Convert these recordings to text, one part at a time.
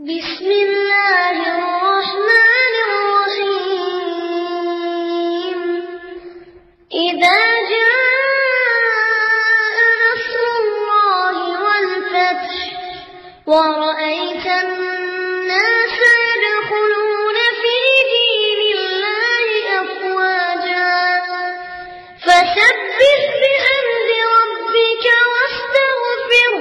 بسم الله الرحمن الرحيم إذا جاء نصر الله والفتح ورأيت الناس يدخلون في دين الله أفواجا فسبح بحمد ربك واستغفره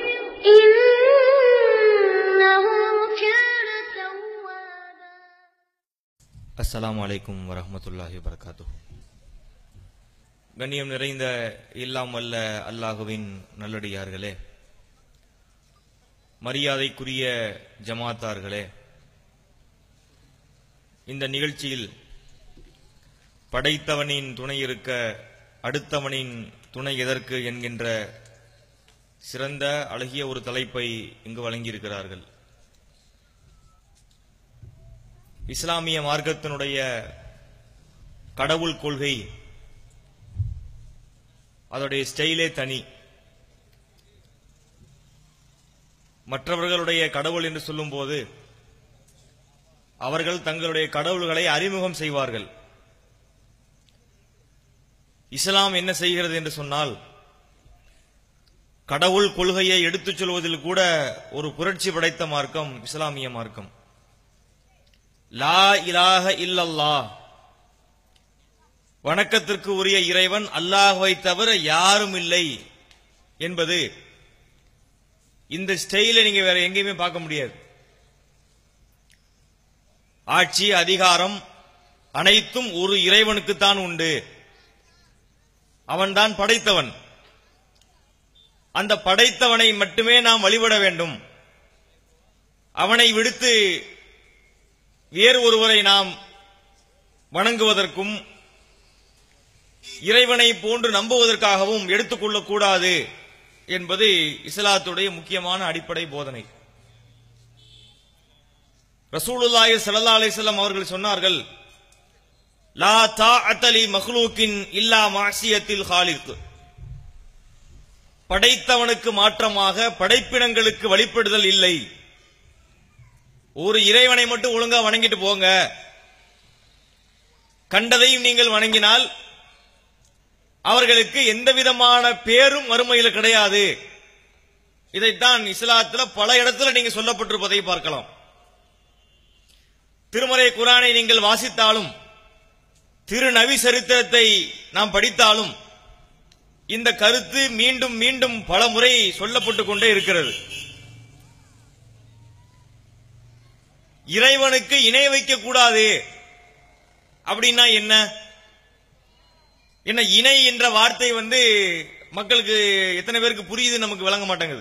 إنه كان توابا அஸ்ஸலாமு அலைக்கும் வரஹ்மத்துல்லாஹி வபரகாத்துஹு கண்ணியம் நிறைந்த எல்லாம் வல்ல அல்லாஹுவின் நல்லடியார்களே மரியாதைக்குரிய ஜமாத்தார்களே இந்த நிகழ்ச்சியில் படைத்தவனின் துணை இருக்க அடுத்தவனின் துணை எதற்கு என்கின்ற சிறந்த அழகிய ஒரு தலைப்பை இங்கு வழங்கியிருக்கிறார்கள் இஸ்லாமிய மார்க்கத்தினுடைய கடவுள் கொள்கை அதோடைய ஸ்டைலே தனி மற்றவர்களுடைய கடவுள் என்று சொல்லும்போது அவர்கள் தங்களுடைய கடவுள்களை அறிமுகம் செய்வார்கள் இஸ்லாம் என்ன செய்கிறது என்று சொன்னால் கடவுள் கொள்கையை எடுத்துச் சொல்வதில் கூட ஒரு புரட்சி படைத்த மார்க்கம் இஸ்லாமிய மார்க்கம் லா இலாஹ இல்லல்லாஹ் வணக்கத்திற்கு உரிய இறைவன் அல்லாஹ்வை தவிர யாரும் இல்லை என்பது இந்த ஸ்டைல நீங்க வேற எங்கேயுமே பார்க்க முடியாது ஆட்சி அதிகாரம் அனைத்தும் ஒரு இறைவனுக்குத்தான் உண்டு அவன்தான் படைத்தவன் அந்த படைத்தவனை மட்டுமே நாம் வழிபட வேண்டும் அவனை விடுத்து வேறு ஒருவரை நாம் வணங்குவதற்கும் இறைவனை போன்று நம்புவதற்காகவும் எடுத்துக்கொள்ளக் கூடாது என்பது இஸ்லாத்துடைய முக்கியமான அடிப்படை போதனை ரசூலுல்லாஹி ஸல்லல்லாஹு அலைஹி வஸல்லம் அவர்கள் சொன்னார்கள் லா தாஅத்தலி மக்லூக்கின் இல்லா மாசியத்தில் ஹாலிக் படைத்தவனுக்கு மாற்றமாக படைப்பினங்களுக்கு வழிபடுதல் இல்லை ஒரு இறைவனை மட்டும் ஒழுங்கா வணங்கிட்டு போங்க கண்டதையும் நீங்கள் வணங்கினால் அவர்களுக்கு எந்த விதமான பேரும் மறுமையில் கிடையாது இதைத்தான் இஸ்லாத்துல பல இடத்துல நீங்க சொல்லப்பட்டிருப்பதை பார்க்கலாம் திருமறை குரானை நீங்கள் வாசித்தாலும் திரு நவி சரித்திரத்தை நாம் படித்தாலும் இந்த கருத்து மீண்டும் மீண்டும் பல முறை சொல்லப்பட்டுக் கொண்டே இருக்கிறது இறைவனுக்கு இணை வைக்க கூடாது அப்படின்னா என்ன என்ன இணை என்ற வார்த்தை வந்து மக்களுக்கு எத்தனை பேருக்கு புரியுது நமக்கு விளங்க மாட்டேங்குது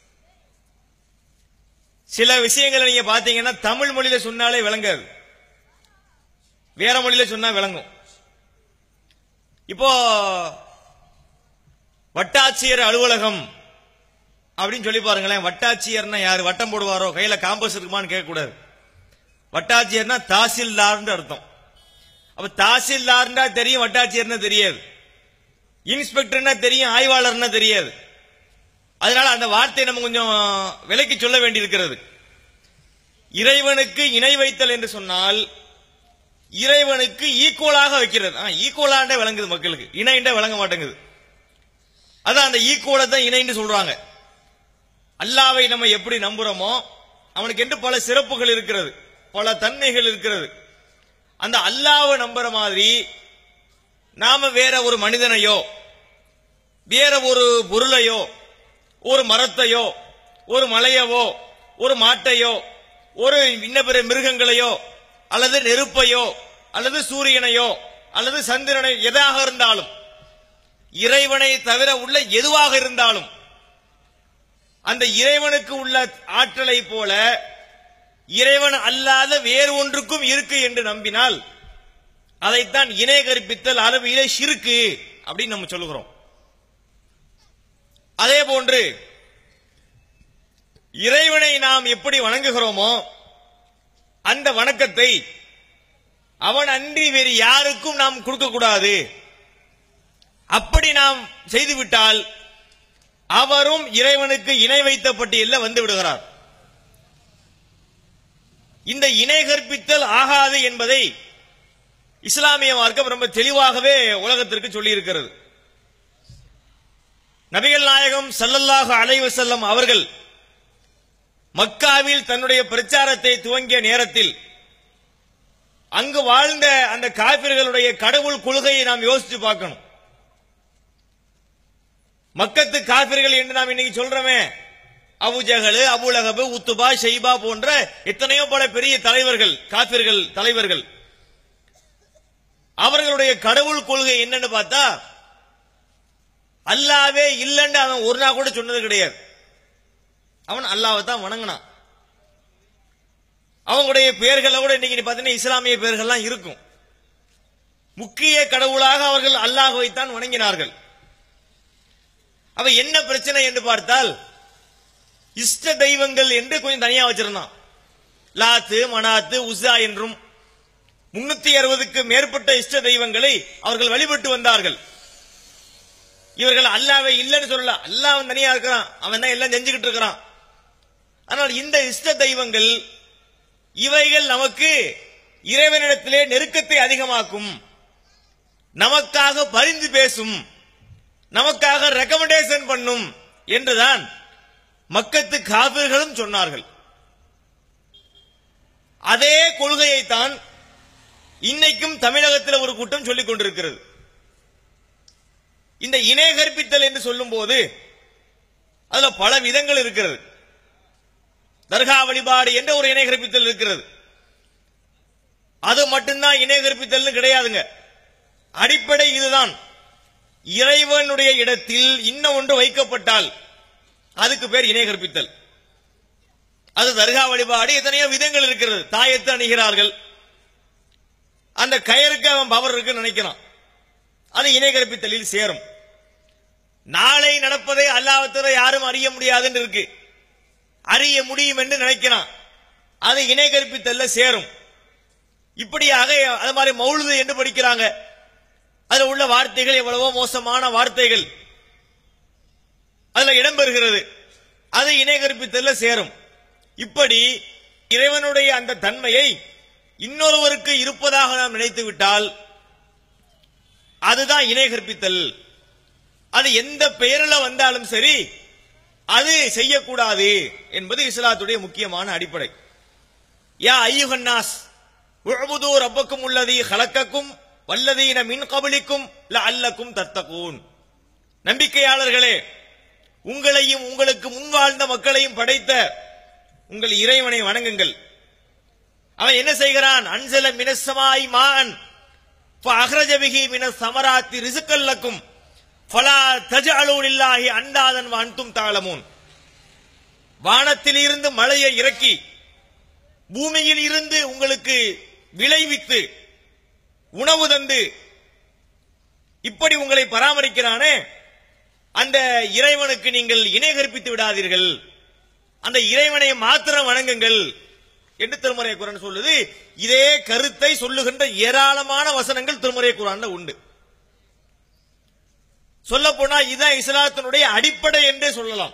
சில விஷயங்களை நீங்க பாத்தீங்கன்னா தமிழ் மொழியில சொன்னாலே விளங்காது வேற மொழியில சொன்னா விளங்கும் இப்போ வட்டாட்சியர் அலுவலகம் அப்படின்னு சொல்லி பாருங்களேன் வட்டாட்சியர்னா யாரு வட்டம் போடுவாரோ கையில காம்பஸ் இருக்குமான்னு கேட்க கூடாது வட்டாட்சியர்னா தாசில்தார்னு அர்த்தம் அப்ப தாசில்தார்னா தெரியும் வட்டாட்சியர்னா தெரியாது இன்ஸ்பெக்டர்னா தெரியும் ஆய்வாளர்னா தெரியாது அதனால அந்த வார்த்தையை நம்ம கொஞ்சம் விலைக்கு சொல்ல வேண்டியிருக்கிறது இறைவனுக்கு இணை வைத்தல் என்று சொன்னால் இறைவனுக்கு ஈக்குவலாக வைக்கிறது ஈக்குவலாண்டே விளங்குது மக்களுக்கு இணைண்டே விளங்க மாட்டேங்குது அதான் அந்த ஈக்குவலை தான் இணைன்னு சொல்றாங்க அல்லாவை நம்ம எப்படி நம்புறோமோ அவனுக்கு என்று பல சிறப்புகள் இருக்கிறது பல தன்மைகள் இருக்கிறது அந்த அல்லாவை நம்புற மாதிரி நாம வேற ஒரு மனிதனையோ வேற ஒரு பொருளையோ ஒரு மரத்தையோ ஒரு மலையவோ ஒரு மாட்டையோ ஒரு இன்ன பிற மிருகங்களையோ அல்லது நெருப்பையோ அல்லது சூரியனையோ அல்லது சந்திரனை எதாக இருந்தாலும் இறைவனை தவிர உள்ள எதுவாக இருந்தாலும் அந்த இறைவனுக்கு உள்ள ஆற்றலை போல இறைவன் அல்லாத வேறு ஒன்றுக்கும் இருக்கு என்று நம்பினால் அதைத்தான் இணை கற்பித்தல் அளவிலே சிறுக்கு அப்படின்னு நம்ம சொல்லுகிறோம் அதே போன்று இறைவனை நாம் எப்படி வணங்குகிறோமோ அந்த வணக்கத்தை அவன் அன்றி வேறு யாருக்கும் நாம் கொடுக்க கூடாது அப்படி நாம் செய்துவிட்டால் அவரும் இறைவனுக்கு இணை வைத்த பட்டியலில் வந்து விடுகிறார் இந்த இணை கற்பித்தல் ஆகாது என்பதை இஸ்லாமிய மார்க்கம் ரொம்ப தெளிவாகவே உலகத்திற்கு சொல்லி இருக்கிறது நபிகள் நாயகம் ஸல்லல்லாஹு அலைஹி வஸல்லம் அவர்கள் மக்காவில் தன்னுடைய பிரச்சாரத்தை துவங்கிய நேரத்தில் அங்கு வாழ்ந்த அந்த காபிர்களுடைய கடவுள் கொள்கையை நாம் யோசிச்சு பார்க்கணும் மக்கத்து காபிர்கள் என்று நாம் இன்னைக்கு சொல்றோமே அபுஜகலு அபுலகபு உத்துபா ஷெய்பா போன்ற எத்தனையோ பல பெரிய தலைவர்கள் காபிர்கள் தலைவர்கள் அவர்களுடைய கடவுள் கொள்கை என்னன்னு பார்த்தா அல்லாவே இல்லைன்னு அவன் ஒரு நாள் கூட சொன்னது கிடையாது அவன் அல்லாவை தான் வணங்கினான் அவங்களுடைய பெயர்களை கூட இன்னைக்கு பார்த்தீங்கன்னா இஸ்லாமிய பெயர்கள்லாம் இருக்கும் முக்கிய கடவுளாக அவர்கள் அல்லாஹுவைத்தான் வணங்கினார்கள் அவ என்ன பிரச்சனை என்று பார்த்தால் இஷ்ட தெய்வங்கள் என்று கொஞ்சம் தனியா வச்சிருந்தான் லாத்து மனாத்து உஸா என்றும் முன்னூத்தி அறுபதுக்கு மேற்பட்ட இஷ்ட தெய்வங்களை அவர்கள் வழிபட்டு வந்தார்கள் இவர்கள் அல்லாவை இல்லைன்னு சொல்லல அல்லாஹ் அவன் தனியா இருக்கிறான் அவன் தான் எல்லாம் செஞ்சுக்கிட்டு இருக்கிறான் ஆனால் இந்த இஷ்ட தெய்வங்கள் இவைகள் நமக்கு இறைவனிடத்திலே நெருக்கத்தை அதிகமாக்கும் நமக்காக பரிந்து பேசும் நமக்காக ரெக்கமெண்டேஷன் பண்ணும் என்றுதான் மக்கத்து காபிர்களும் சொன்னார்கள் அதே கொள்கையைத்தான் இன்னைக்கும் தமிழகத்தில் ஒரு கூட்டம் சொல்லிக் கொண்டிருக்கிறது இந்த இணை கற்பித்தல் என்று சொல்லும் போது அதுல பல விதங்கள் இருக்கிறது தர்கா வழிபாடு என்ற ஒரு இணை கற்பித்தல் இருக்கிறது அது மட்டும்தான் இணை கற்பித்தல் கிடையாதுங்க அடிப்படை இதுதான் இறைவனுடைய இடத்தில் இன்னும் ஒன்று வைக்கப்பட்டால் அதுக்கு பேர் இணை கற்பித்தல் அது தர்கா வழிபாடு எத்தனையோ விதங்கள் இருக்கிறது தாயத்து அணிகிறார்கள் அந்த கயருக்கு அவன் பவர் இருக்குன்னு நினைக்கிறான் அது இணை கற்பித்தலில் சேரும் நாளை நடப்பதை அல்லாவத்தரை யாரும் அறிய முடியாதுன்னு இருக்கு அறிய முடியும் என்று நினைக்கிறான் அது இணை கற்பித்தல்ல சேரும் இப்படியாக அது மாதிரி மௌழுது என்று படிக்கிறாங்க அதுல உள்ள வார்த்தைகள் எவ்வளவோ மோசமான வார்த்தைகள் அதுல இடம்பெறுகிறது அது இணை கற்பித்தல்ல சேரும் இப்படி இறைவனுடைய அந்த தன்மையை இன்னொருவருக்கு இருப்பதாக நாம் நினைத்து விட்டால் அதுதான் இணை கற்பித்தல் அது எந்த பெயரில் வந்தாலும் சரி அது செய்யக்கூடாது என்பது இஸ்லாத்துடைய முக்கியமான அடிப்படை யா ஐயுகன்னாஸ் உஅபுது ரப்பக்கும் உள்ளதி ஹலக்கக்கும் வல்லதீன மின் கபலிக்கும் அல்லக்கும் தத்தகூன் நம்பிக்கையாளர்களே உங்களையும் உங்களுக்கு முன்வாழ்ந்த மக்களையும் படைத்த உங்கள் இறைவனை வணங்குங்கள் அவன் என்ன செய்கிறான் அன்சல மினசமாய் மான் அகரஜபிகி மின சமராத்தி ரிசுக்கல்லக்கும் ஃபலா தஜஅலூலில்லாஹி அண்டாதன் அன்தும் தாளமூன் வானத்தில் இருந்து மழையை இறக்கி பூமியில் இருந்து உங்களுக்கு விளைவித்து உணவு தந்து இப்படி உங்களை பராமரிக்கிறானே அந்த இறைவனுக்கு நீங்கள் இணை கற்பித்து விடாதீர்கள் அந்த இறைவனை மாத்திரம் வணங்குங்கள் என்று திருமறை குரான் சொல்லுது இதே கருத்தை சொல்லுகின்ற ஏராளமான வசனங்கள் திருமறை குரான்ல உண்டு சொல்ல போனா இதுதான் இஸ்லாத்தினுடைய அடிப்படை என்றே சொல்லலாம்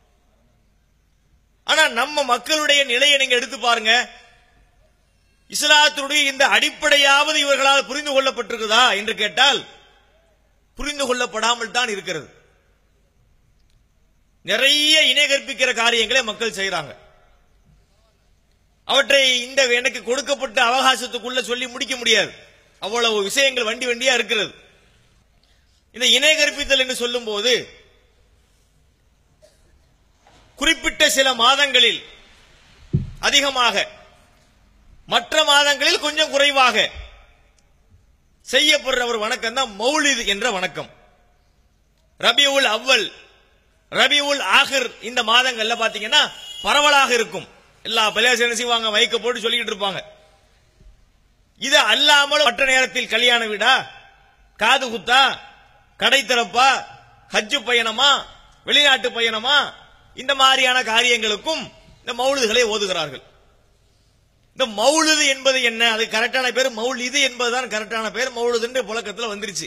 ஆனா நம்ம மக்களுடைய நிலையை நீங்க எடுத்து பாருங்க இஸ்லாத்தினுடைய இந்த அடிப்படையாவது இவர்களால் புரிந்து கொள்ளப்பட்டிருக்குதா என்று கேட்டால் புரிந்து கொள்ளப்படாமல் தான் இருக்கிறது நிறைய இணை கற்பிக்கிற காரியங்களை மக்கள் செய்யறாங்க அவற்றை இந்த எனக்கு கொடுக்கப்பட்ட அவகாசத்துக்குள்ள சொல்லி முடிக்க முடியாது அவ்வளவு விஷயங்கள் வண்டி வண்டியா இருக்கிறது இந்த இணை கற்பித்தல் என்று சொல்லும் போது குறிப்பிட்ட சில மாதங்களில் அதிகமாக மற்ற மாதங்களில் கொஞ்சம் குறைவாக செய்யப்படுற ஒரு வணக்கம் தான் மௌலிது என்ற வணக்கம் ரபியுல் அவ்வல் ரபியுல் ஆஹிர் இந்த மாதங்கள்ல பாத்தீங்கன்னா பரவலாக இருக்கும் எல்லா பள்ளியாசம் என்ன செய்வாங்க மைக்க போட்டு சொல்லிக்கிட்டு இருப்பாங்க இது அல்லாமல் மற்ற நேரத்தில் கல்யாண வீடா காது குத்தா கடை திறப்பா ஹஜ்ஜு பயணமா வெளிநாட்டு பயணமா இந்த மாதிரியான காரியங்களுக்கும் இந்த மௌலுதுகளை ஓதுகிறார்கள் இந்த மௌலுது என்பது என்ன அது கரெக்டான பேர் மௌலிது என்பதுதான் கரெக்டான பேர் மௌலுதுன்ற புழக்கத்தில் வந்துருச்சு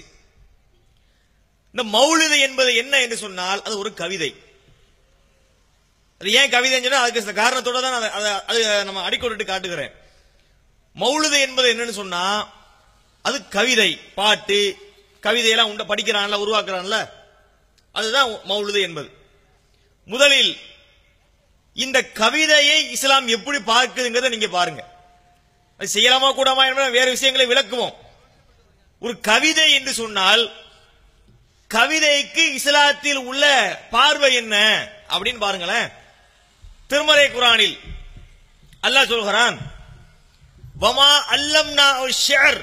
இந்த மௌலிது என்பது என்ன என்று சொன்னால் அது ஒரு கவிதை அது ஏன் கவிதைன்னு சொன்னா அதுக்கு சில காரணத்தோட தான் நான் அதை அது நம்ம அடிக்கோடிட்டு காட்டுகிறேன் மௌலுது என்பது என்னன்னு சொன்னா அது கவிதை பாட்டு கவிதையெல்லாம் உண்ட படிக்கிறான்ல உருவாக்குறான்ல அதுதான் மௌலுது என்பது முதலில் இந்த கவிதையை இஸ்லாம் எப்படி பார்க்குதுங்கிறத நீங்க பாருங்க அது செய்யலாமா கூடாமா என்பது வேறு விஷயங்களை விளக்குவோம் ஒரு கவிதை என்று சொன்னால் கவிதைக்கு இஸ்லாத்தில் உள்ள பார்வை என்ன அப்படின்னு பாருங்களேன் திருமறை குரானில் அல்லாஹ் சொல்கிறான் வமா அல்லம்னா ஷியர்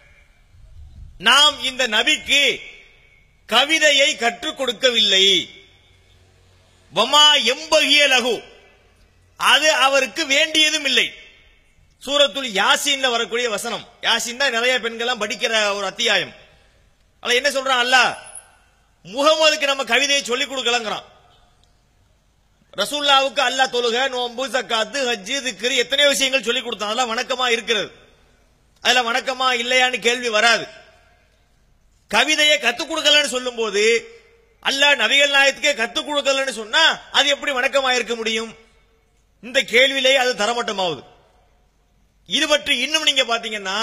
நாம் இந்த நபிக்கு கவிதையை கற்றுக் கொடுக்கவில்லை வமா எம்பகிய லகு அது அவருக்கு வேண்டியதும் இல்லை சூரத்துல் யாசின்ல வரக்கூடிய வசனம் யாசின் தான் நிறைய பெண்கள்லாம் படிக்கிற ஒரு அத்தியாயம் அதுல என்ன சொல்றான் அல்லாஹ் முகமதுக்கு நம்ம கவிதையை சொல்லிக் கொடுக்கலங்கிறான் ரசூல்லாவுக்கு அல்லாஹ் தொழுக நோன்பு சக்காத்து ஹஜ்ஜு திக்ரு எத்தனையோ விஷயங்கள் சொல்லிக் கொடுத்தான் அதெல்லாம் வணக்கமா இருக்கிறது அதுல வணக்கமா இல்லையான்னு கேள்வி வராது கவிதையை கத்துக் கொடுக்கலன்னு சொல்லும்போது அல்லாஹ் நபிகள் நாயத்துக்கே கத்துக் கொடுக்கலன்னு சொன்னா அது எப்படி வணக்கமா இருக்க முடியும் இந்த கேள்வியிலேயே அது தரமட்டமாகுது இது பற்றி இன்னும் நீங்க பாத்தீங்கன்னா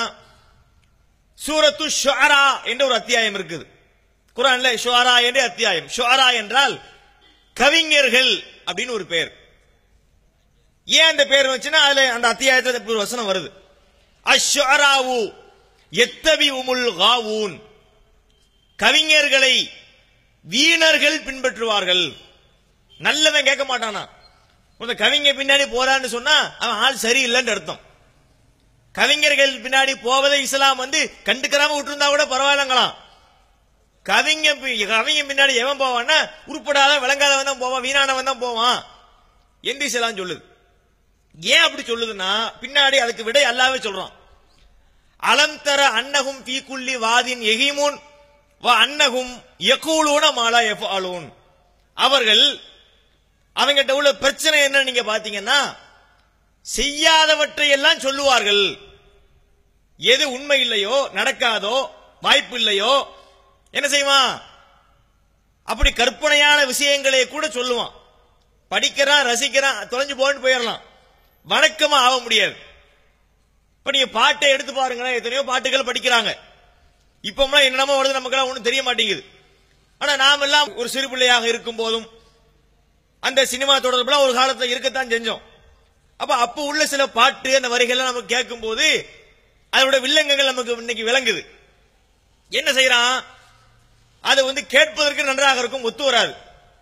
சூரத்து ஷுஅரா என்ற ஒரு அத்தியாயம் இருக்குது குரான்ல ஷுஅரா என்ற அத்தியாயம் ஷுஅரா என்றால் கவிஞர்கள் அப்படின்னு ஒரு பெயர் ஏன் அந்த பேர் வச்சுன்னா அதுல அந்த அத்தியாயத்துல இப்படி ஒரு வசனம் வருது அஷ்ஷுஅராவு எத்தபி உமுல் காவூன் கவிஞர்களை வீணர்கள் பின்பற்றுவார்கள் நல்லவன் கேட்க மாட்டானா இந்த கவிஞர் பின்னாடி போறான்னு சொன்னா அவன் ஆள் சரியில்லைன்னு அர்த்தம் கவிஞர்கள் பின்னாடி போவதை இஸ்லாம் வந்து கண்டுக்கிறாம விட்டுருந்தா கூட பரவாயில்லங்களாம் கவிஞன் பி- கவிஞன் பின்னாடி எவன் போவான்னா உருப்படாத விளங்காதவன் தான் போவான் வீணானவன் தான் போவான் என்று இஸ்லாம் சொல்லுது ஏன் அப்படி சொல்லுதுன்னா பின்னாடி அதுக்கு விடை அல்லாவே சொல்றான் அலம் தர அன்னகும் பீக்குள்ளி வாதின் எகிமுன் வ அன்னகும் யகூலூன மாலா எஃபாலூன் அவர்கள் அவங்கிட்ட உள்ள பிரச்சனை என்ன நீங்க பாத்தீங்கன்னா செய்யாதவற்றை எல்லாம் சொல்லுவார்கள் எது உண்மை இல்லையோ நடக்காதோ வாய்ப்பு இல்லையோ என்ன செய்வான் அப்படி கற்பனையான விஷயங்களை கூட சொல்லுவான் படிக்கிறான் ரசிக்கிறான் தொலைஞ்சு போன்னு போயிடலாம் வணக்கமா ஆக முடியாது இப்ப நீங்க பாட்டை எடுத்து பாருங்களேன் எத்தனையோ பாட்டுகள் படிக்கிறாங்க இப்பமெல்லாம் என்னென்னமோ வருது நமக்கெல்லாம் ஒண்ணும் தெரிய மாட்டேங்குது ஆனா நாம எல்லாம் ஒரு சிறு பிள்ளையாக இருக்கும் போதும் அந்த சினிமா தொடர்புலாம் ஒரு காலத்துல இருக்கத்தான் செஞ்சோம் அப்ப அப்ப உள்ள சில பாட்டு அந்த வரிகள்லாம் நமக்கு கேட்கும் போது அதோட வில்லங்கங்கள் நமக்கு இன்னைக்கு விளங்குது என்ன செய்யறான் அது வந்து கேட்பதற்கு நன்றாக இருக்கும் ஒத்து வராது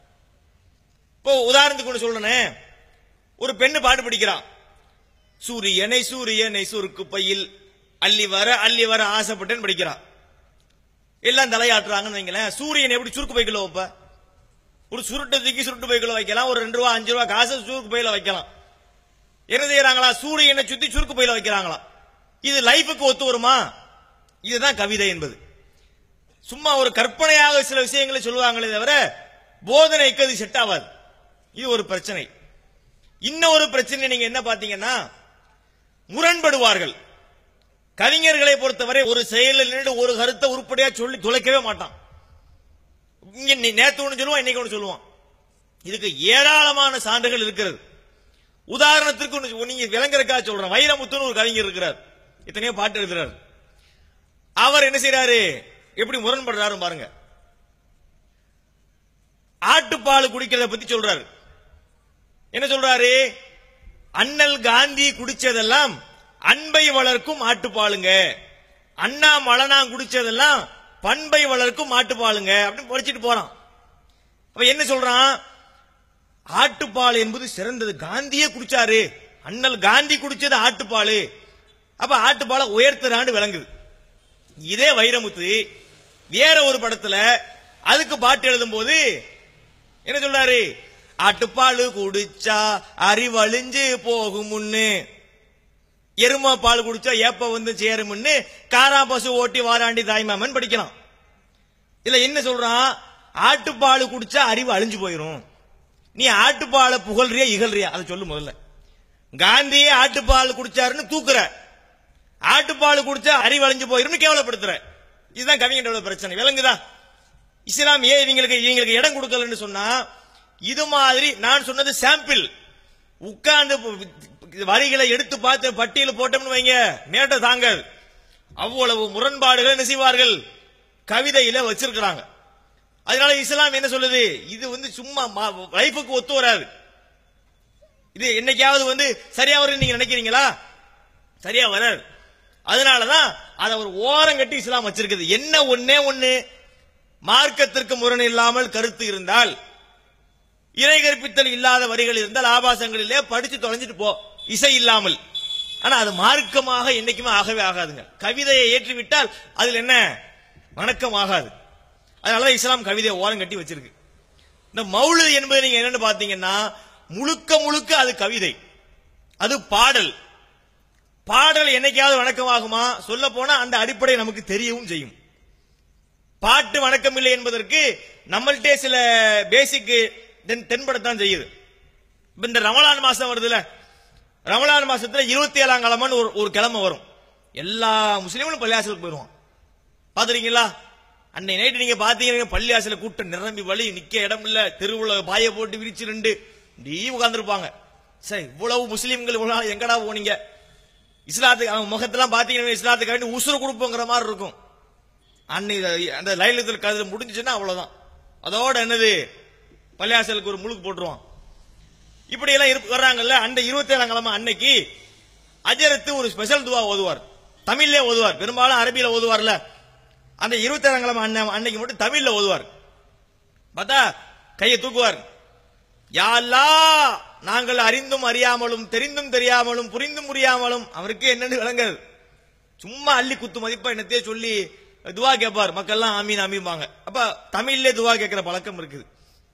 இப்போ உதாரணத்துக்கு ஒன்று சொல்றேனே ஒரு பெண்ணு பாட்டு படிக்கிறான் சூரியனை சூரியனை சுருக்கு பையில் அள்ளி வர அள்ளி வர ஆசைப்பட்டேன்னு படிக்கிறான் எல்லாம் தலையாட்டுறாங்கன்னு வைங்களேன் சூரியன் எப்படி சுருக்கு பைக்குள்ள வைப்ப ஒரு சுருட்டை தூக்கி சுருட்டு பைக்குள்ள வைக்கலாம் ஒரு ரெண்டு ரூபா அஞ்சு ரூபா காசு சுருக்கு பையில வைக்கலாம் என்ன செய்யறாங்களா சூரியனை சுத்தி சுருக்கு பையில வைக்கிறாங்களா இது லைஃபுக்கு ஒத்து வருமா இதுதான் கவிதை என்பது சும்மா ஒரு கற்பனையாக சில விஷயங்களை சொல்லுவாங்களே தவிர போதனைக்கு அது செட் ஆகாது இது ஒரு பிரச்சனை இன்னும் ஒரு பிரச்சனை நீங்க என்ன பாத்தீங்கன்னா முரண்படுவார்கள் கவிஞர்களை பொறுத்தவரை ஒரு செயலில் நின்று ஒரு கருத்தை உருப்படியா சொல்லி துளைக்கவே மாட்டான் இங்க நே- நேத்து ஒன்று சொல்லுவான் இன்னைக்கு ஒன்று சொல்லுவான் இதுக்கு ஏராளமான சான்றுகள் இருக்கிறது உதாரணத்திற்கு ஒண்ணு நீங்க விளங்குறதுக்காக சொல்றேன் வைரமுத்துன்னு ஒரு கவிஞர் இருக்கிறார் எத்தனையோ பாட்டு எழுதுறாரு அவர் என்ன செய்யறாரு எப்படி முரண்படுறாரு பாருங்க ஆட்டுப்பால் குடிக்கிறத பத்தி சொல்றாரு என்ன சொல்றாரு அண்ணல் காந்தி குடிச்சதெல்லாம் அன்பை வளர்க்கும் ஆட்டுப்பாலுங்க அண்ணா மலனா குடிச்சதெல்லாம் பண்பை வளர்க்கும் ஆட்டுப்பாலுங்க அப்படின்னு படிச்சுட்டு போறான் அப்ப என்ன சொல்றான் ஆட்டுப்பால் என்பது சிறந்தது காந்தியே குடிச்சாரு அண்ணல் காந்தி குடிச்சது ஆட்டுப்பால் அப்ப ஆட்டுப்பாலை உயர்த்துறான்னு விளங்குது இதே வைரமுத்து வேற ஒரு படத்துல அதுக்கு பாட்டு எழுதும் போது என்ன சொல்றாரு ஆட்டுப்பால் குடிச்சா அறிவழிஞ்சு போகும் முன்னு எருமை பால் குடிச்சா ஏப்ப வந்து சேரும்னு காரா பசு ஓட்டி வாராண்டி தாய்மாமன் படிக்கலாம் இல்ல என்ன சொல்றான் ஆட்டுப்பால் குடிச்சா அறிவு அழிஞ்சு போயிரும் நீ ஆட்டுப்பாலை புகழ்றியா இகழ்றியா அதை சொல்லு முதல்ல காந்தியே ஆட்டுப்பால் குடிச்சாருன்னு தூக்குற ஆட்டுப்பால் குடிச்சா அறிவு அழிஞ்சு போயிரும்னு கேவலப்படுத்துற இதுதான் கவிஞர்களோட பிரச்சனை விளங்குதா இஸ்லாம் ஏன் இவங்களுக்கு இவங்களுக்கு இடம் கொடுக்கலன்னு சொன்னா இது மாதிரி நான் சொன்னது சாம்பிள் உட்கார்ந்து வரிகளை எடுத்து பார்த்து பட்டியல் போட்டோம்னு வைங்க நேட்ட தாங்காது அவ்வளவு முரண்பாடுகள் என்ன செய்வார்கள் கவிதையில வச்சிருக்கிறாங்க அதனால இஸ்லாம் என்ன சொல்லுது இது வந்து சும்மா லைஃபுக்கு ஒத்து வராது இது என்னைக்காவது வந்து சரியா வரும்னு நீங்க நினைக்கிறீங்களா சரியா வராது அதனாலதான் அதை ஒரு ஓரம் கட்டி இஸ்லாம் வச்சிருக்குது என்ன ஒன்னே ஒண்ணு மார்க்கத்திற்கு முரண் இல்லாமல் கருத்து இருந்தால் இறை கற்பித்தல் இல்லாத வரிகள் இருந்தால் ஆபாசங்களிலே படிச்சு தொலைஞ்சிட்டு போ இசை இல்லாமல் ஆனா அது மார்க்கமாக என்னைக்குமே ஆகவே ஆகாதுங்க கவிதையை ஏற்றிவிட்டால் அதில் என்ன வணக்கம் ஆகாது அதனாலதான் இஸ்லாம் கவிதையை ஓரம் கட்டி வச்சிருக்கு இந்த மௌலு என்பது நீங்க என்னன்னு பாத்தீங்கன்னா முழுக்க முழுக்க அது கவிதை அது பாடல் பாடல் என்னைக்காவது வணக்கமாகுமா சொல்ல போனா அந்த அடிப்படை நமக்கு தெரியவும் செய்யும் பாட்டு வணக்கம் இல்லை என்பதற்கு நம்மள்டே சில பேசிக் தென்படத்தான் செய்யுது இப்ப இந்த ரமலான் மாசம் வருதுல ரமலான் மாசத்துல இருபத்தி ஏழாம் கிழமைன்னு ஒரு ஒரு கிழமை வரும் எல்லா முஸ்லீம்களும் பள்ளியாசலுக்கு போயிருவான் பாத்துறீங்களா அன்னை நைட்டு நீங்க பாத்தீங்க பள்ளியாசல கூட்டம் நிரம்பி வழி நிக்க இடம் இல்ல தெருவுல பாய போட்டு விரிச்சு ரெண்டு நீ உட்கார்ந்துருப்பாங்க சரி இவ்வளவு முஸ்லீம்கள் இவ்வளவு நாள் எங்கடா போனீங்க இஸ்லாத்துக்கு அவன் முகத்தெல்லாம் பாத்தீங்கன்னா இஸ்லாத்துக்கு வேண்டி உசுறு கொடுப்போங்கிற மாதிரி இருக்கும் அன்னை அந்த லைலத்தில் கதில் முடிஞ்சுச்சுன்னா அவ்வளவுதான் அதோட என்னது பள்ளியாசலுக்கு ஒரு முழுக்கு போட்டுருவான் இப்படி எல்லாம் இரு- வர்றாங்கல்ல அந்த இருபத்தி ஏழாம் கிழமை அன்னைக்கு அஜரத்து ஒரு ஸ்பெஷல் துவா ஓதுவார் தமிழ்லே ஓதுவார் பெரும்பாலும் அரபியில ஓதுவார்ல அந்த இருபத்தி ஏழாம் கிழமை அன்ன- அன்னைக்கு மட்டும் தமிழ்ல ஓதுவார் பார்த்தா கையை தூக்குவார் யா அல்லாஹ் நாங்கள் அறிந்தும் அறியாமலும் தெரிந்தும் தெரியாமலும் புரிந்தும் புரியாமலும் அவருக்கு என்னன்னு விளங்காது சும்மா அள்ளி குத்து மதிப்பா என்னத்தையே சொல்லி துவா கேட்பார் மக்கள்லாம் ஆமீன் ஆமீன்பாங்க அப்ப தமிழ்லே துவா கேட்கிற பழக்கம் இருக்குது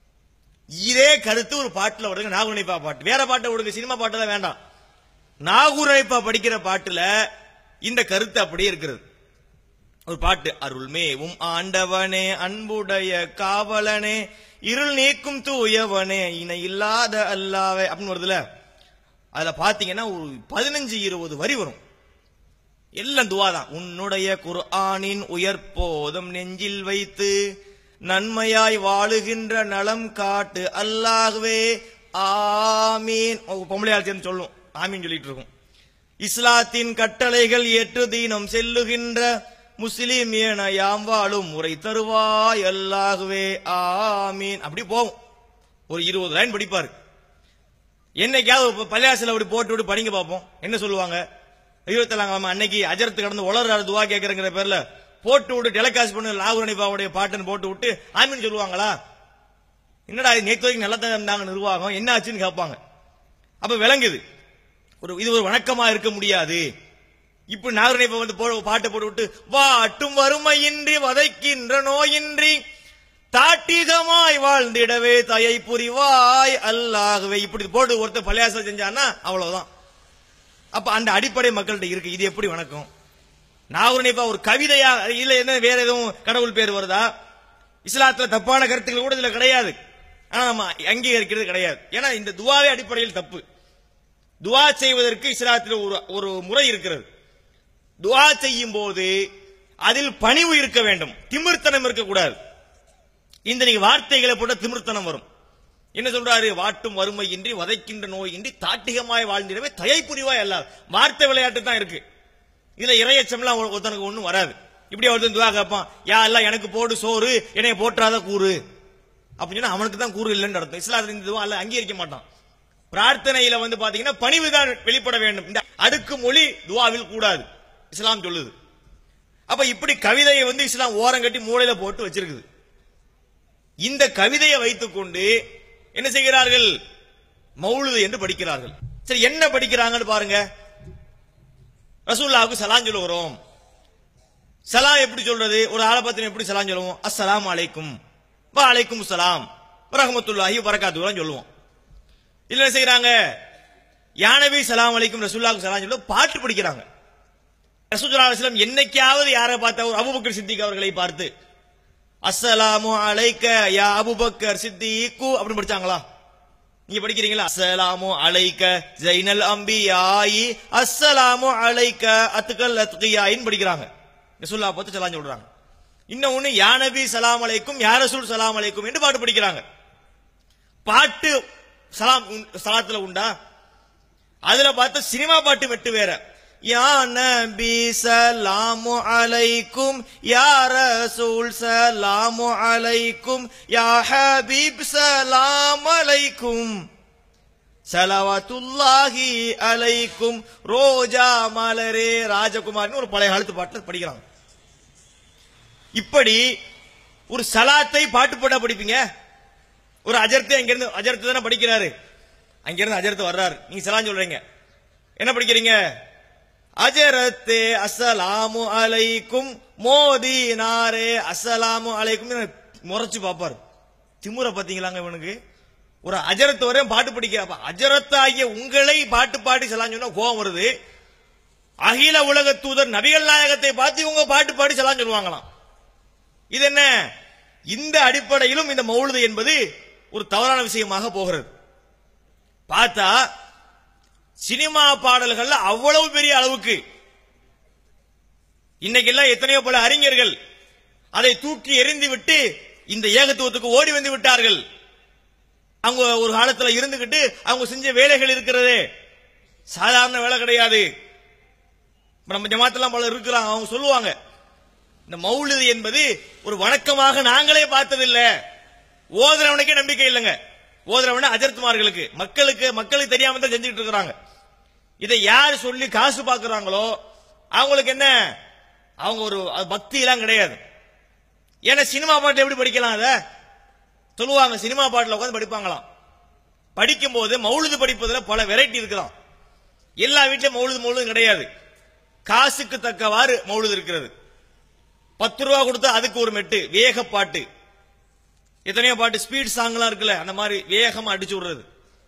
இதே கருத்து ஒரு பாட்டுல விடுங்க நாகுரணிப்பா பாட்டு வேற பாட்டை விடுங்க சினிமா பாட்டு தான் வேண்டாம் நாகுரணிப்பா படிக்கிற பாட்டுல இந்த கருத்து அப்படியே இருக்கிறது ஒரு பாட்டு அருள்மேவும் ஆண்டவனே அன்புடைய காவலனே இருள் நீக்கும் தூயவனே இணை இல்லாத அல்லாவே அப்படின்னு வருதுல அதுல பாத்தீங்கன்னா ஒரு பதினஞ்சு இருபது வரி வரும் எல்லாம் துவா தான் உன்னுடைய குர்ஆனின் உயர்போதம் நெஞ்சில் வைத்து நன்மையாய் வாழுகின்ற நலம் காட்டு அல்லாஹ்வே ஆமீன் ஓ, பொம்பளையாள் சேர்ந்து சொல்லும் ஆமீன் சொல்லிட்டு இருக்கும் இஸ்லாத்தின் கட்டளைகள் ஏற்று தீனம் செல்லுகின்ற முஸ்லிம் என யாம் வாழும் முறை தருவாய் அல்லாஹ்வே ஆமீன் அப்படி போகும் ஒரு இருபது லைன் படிப்பாரு என்னைக்காவது பள்ளியாசில அப்படி போட்டு விட்டு படிங்க பார்ப்போம் என்ன சொல்லுவாங்க இருபத்தேழாம் கிழமை அன்னைக்கு அஜரத்து கடந்து உளறாரு துவா கேட்கறங்கிற பேர்ல போட்டு விட்டு டெலிகாஸ்ட் பண்ணு லாகுரணிபாவுடைய பாட்டுன்னு போட்டு விட்டு ஆமீன் சொல்லுவாங்களா என்னடா இது நேத்து வரைக்கும் நல்லா தான் இருந்தாங்க நிர்வாகம் என்ன ஆச்சுன்னு கேட்பாங்க அப்ப விளங்குது ஒரு இது ஒரு வணக்கமா இருக்க முடியாது இப்ப நாகரணிப்ப வந்து போ- பாட்டை போட்டு விட்டு வாட்டும் வறுமையின்றி வதைக்கின்ற நோயின்றி தாட்டிகமாய் வாழ்ந்திடவே தயை புரிவாய் அல்லாகவே இப்படி போட்டு ஒருத்தர் பள்ளியாசல் செஞ்சான்னா அவ்வளவுதான் அப்ப அந்த அடிப்படை மக்கள்கிட்ட இருக்கு இது எப்படி வணக்கம் நாகரணிப்பா ஒரு கவிதையா இல்ல என்ன வேற எதுவும் கடவுள் பேர் வருதா இஸ்லாத்துல தப்பான கருத்துக்கள் கூட இதுல கிடையாது ஆனா நம்ம அங்கீகரிக்கிறது கிடையாது ஏன்னா இந்த துவாவே அடிப்படையில் தப்பு துவா செய்வதற்கு இஸ்லாத்தில் ஒரு ஒரு முறை இருக்கிறது துவா செய்யும் போது அதில் பணிவு இருக்க வேண்டும் திமிர்த்தனம் இருக்கக்கூடாது இந்த நீங்க வார்த்தைகளை போட்ட திமிர்த்தனம் வரும் என்ன சொல்றாரு வாட்டும் வறுமையின்றி வதைக்கின்ற நோயின்றி தாட்டிகமாய் வாழ்ந்திடவே தயை புரிவாய் அல்ல வார்த்தை விளையாட்டு தான் இருக்கு இதுல இறையச்சம்லாம் ஒரு- ஒருத்தனுக்கு ஒண்ணும் வராது இப்படி ஒருத்தன் துவா கேட்பான் யா எல்லாம் எனக்கு போடு சோறு என்னைய போற்றாத கூறு அப்படின்னு சொன்னா அவனுக்கு தான் கூறு இல்லைன்னு அர்த்தம் இஸ்லாத்துல இந்த துவா அல்ல அங்கீகரிக்க மாட்டான் பிரார்த்தனையில வந்து பாத்தீங்கன்னா பணிவு தான் வெளிப்பட வேண்டும் இந்த அடுக்கு மொழி துவாவில் கூடாது இஸ்லாம் சொல்லுது அப்ப இப்படி கவிதையை வந்து இஸ்லாம் ஓரம் கட்டி மூளையில போட்டு வச்சிருக்குது இந்த கவிதையை வைத்துக்கொண்டு என்ன செய்கிறார்கள் மௌலுது என்று படிக்கிறார்கள் சரி என்ன படிக்கிறாங்கன்னு பாருங்க ரசூல்லாவுக்கு சலாம் சொல்லுகிறோம் சலாம் எப்படி சொல்றது ஒரு ஆளை பத்தி எப்படி சலாம் சொல்லுவோம் அஸ்ஸலாமு அலைக்கும் வ அலைக்கும் சலாம் ரஹமத்துல்லாஹி வரகாத்துலாம் சொல்லுவோம் இல்ல என்ன செய்யறாங்க யானவி சலாம் அலைக்கும் ரசூல்லாவுக்கு சலாம் சொல்ல பாட்டு படிக்கிறாங்க ரசூலுல்லாஹி அலைஹி வஸல்லம் என்னைக்காவது யாரை பார்த்தா ஒரு அபூபக்கர் சித்திக் அவர்களை பார்த்து அஸ்ஸலாமு அலைக்க யா அபூபக்கர் சித்திக்கு அப்படின்னு படிச்சாங்களா நீங்க படிக்கிறீங்களா அஸ்ஸலாமு அலைக்க ஜைனல் அம்பியாயி அஸ்ஸலாமு அலைக்க அத்துக்கல் அத்கியாயின்னு படிக்கிறாங்க ரசூல்லா பார்த்து சலாம் சொல்றாங்க இன்னும் ஒண்ணு யா நபி சலாம் அலைக்கும் யா ரசூல் சலாம் அலைக்கும் என்று பாட்டு படிக்கிறாங்க பாட்டு சலாம் உண்- சலாத்துல உண்டா அதுல பார்த்தா சினிமா பாட்டு வெட்டு வேற யா நபி சலாமு அலைக்கும் யா ரசூல் சலாமு அலைக்கும் யா ஹபீப் சலாம் அலைக்கும் சலவாத்துல்லாஹி அலைக்கும் ரோஜா மலரே ராஜகுமார்னு ஒரு பழைய காலத்து பாட்டுல படிக்கிறாங்க இப்படி ஒரு சலாத்தை பாட்டு போட்டா படிப்பீங்க ஒரு அஜர்த்து அங்கிருந்து அஜர்த்து தானே படிக்கிறாரு அங்கிருந்து அஜர்த்து வர்றாரு நீங்க சலாம் சொல்றீங்க என்ன படிக்கிறீங்க அஜரத்து அஸ்ஸலாமு அலைக்கும் மோதி நாரே அஸ்ஸலாமு அலைக்கும் முறைச்சு பாப்பாரு திமுற பாத்தீங்களாங்க இவனுக்கு ஒரு அஜரத்து வரையும் பாட்டு படிக்க அஜரத்து ஆகிய உங்களை பாட்டு பாடி சலாம் சொன்னா கோபம் வருது அகில உலக தூதர் நபிகள் நாயகத்தை பார்த்து இவங்க பாட்டு பாடி சலாம் சொல்லுவாங்களாம் இது என்ன இந்த அடிப்படையிலும் இந்த மௌலுது என்பது ஒரு தவறான விஷயமாக போகிறது பார்த்தா சினிமா பாடல்கள்ல அவ்வளவு பெரிய அளவுக்கு இன்னைக்கெல்லாம் எத்தனையோ பல அறிஞர்கள் அதை தூக்கி எறிந்து விட்டு இந்த ஏகத்துவத்துக்கு ஓடி வந்து விட்டார்கள் அவங்க ஒரு காலத்துல இருந்துகிட்டு அவங்க செஞ்ச வேலைகள் இருக்கிறது சாதாரண வேலை கிடையாது இப்ப நம்ம ஜமாத்தெல்லாம் பல இருக்கிறாங்க அவங்க சொல்லுவாங்க இந்த மௌலிது என்பது ஒரு வணக்கமாக நாங்களே பார்த்ததில்ல ஓதுறவனுக்கே நம்பிக்கை இல்லைங்க ஓதுறவன அஜர்த்துமார்களுக்கு மக்களுக்கு மக்களுக்கு தெரியாம தான் செஞ்சுட்டு இருக்கிறாங்க இதை யார் சொல்லி காசு பாக்குறாங்களோ அவங்களுக்கு என்ன அவங்க ஒரு அது பக்தி எல்லாம் கிடையாது ஏன்னா சினிமா பாட்டு எப்படி படிக்கலாம் அத சொல்லுவாங்க சினிமா பாட்டுல உட்காந்து படிப்பாங்களாம் படிக்கும்போது மௌலுது படிப்பதுல பல வெரைட்டி இருக்கலாம் எல்லா வீட்லயும் மௌலுது மௌலுது கிடையாது காசுக்கு தக்கவாறு மௌலுது இருக்கிறது பத்து ரூபா கொடுத்தா அதுக்கு ஒரு மெட்டு வேக பாட்டு எத்தனையோ பாட்டு ஸ்பீட் சாங்லாம் இருக்குல்ல அந்த மாதிரி வேகமா அடிச்சு விடுறது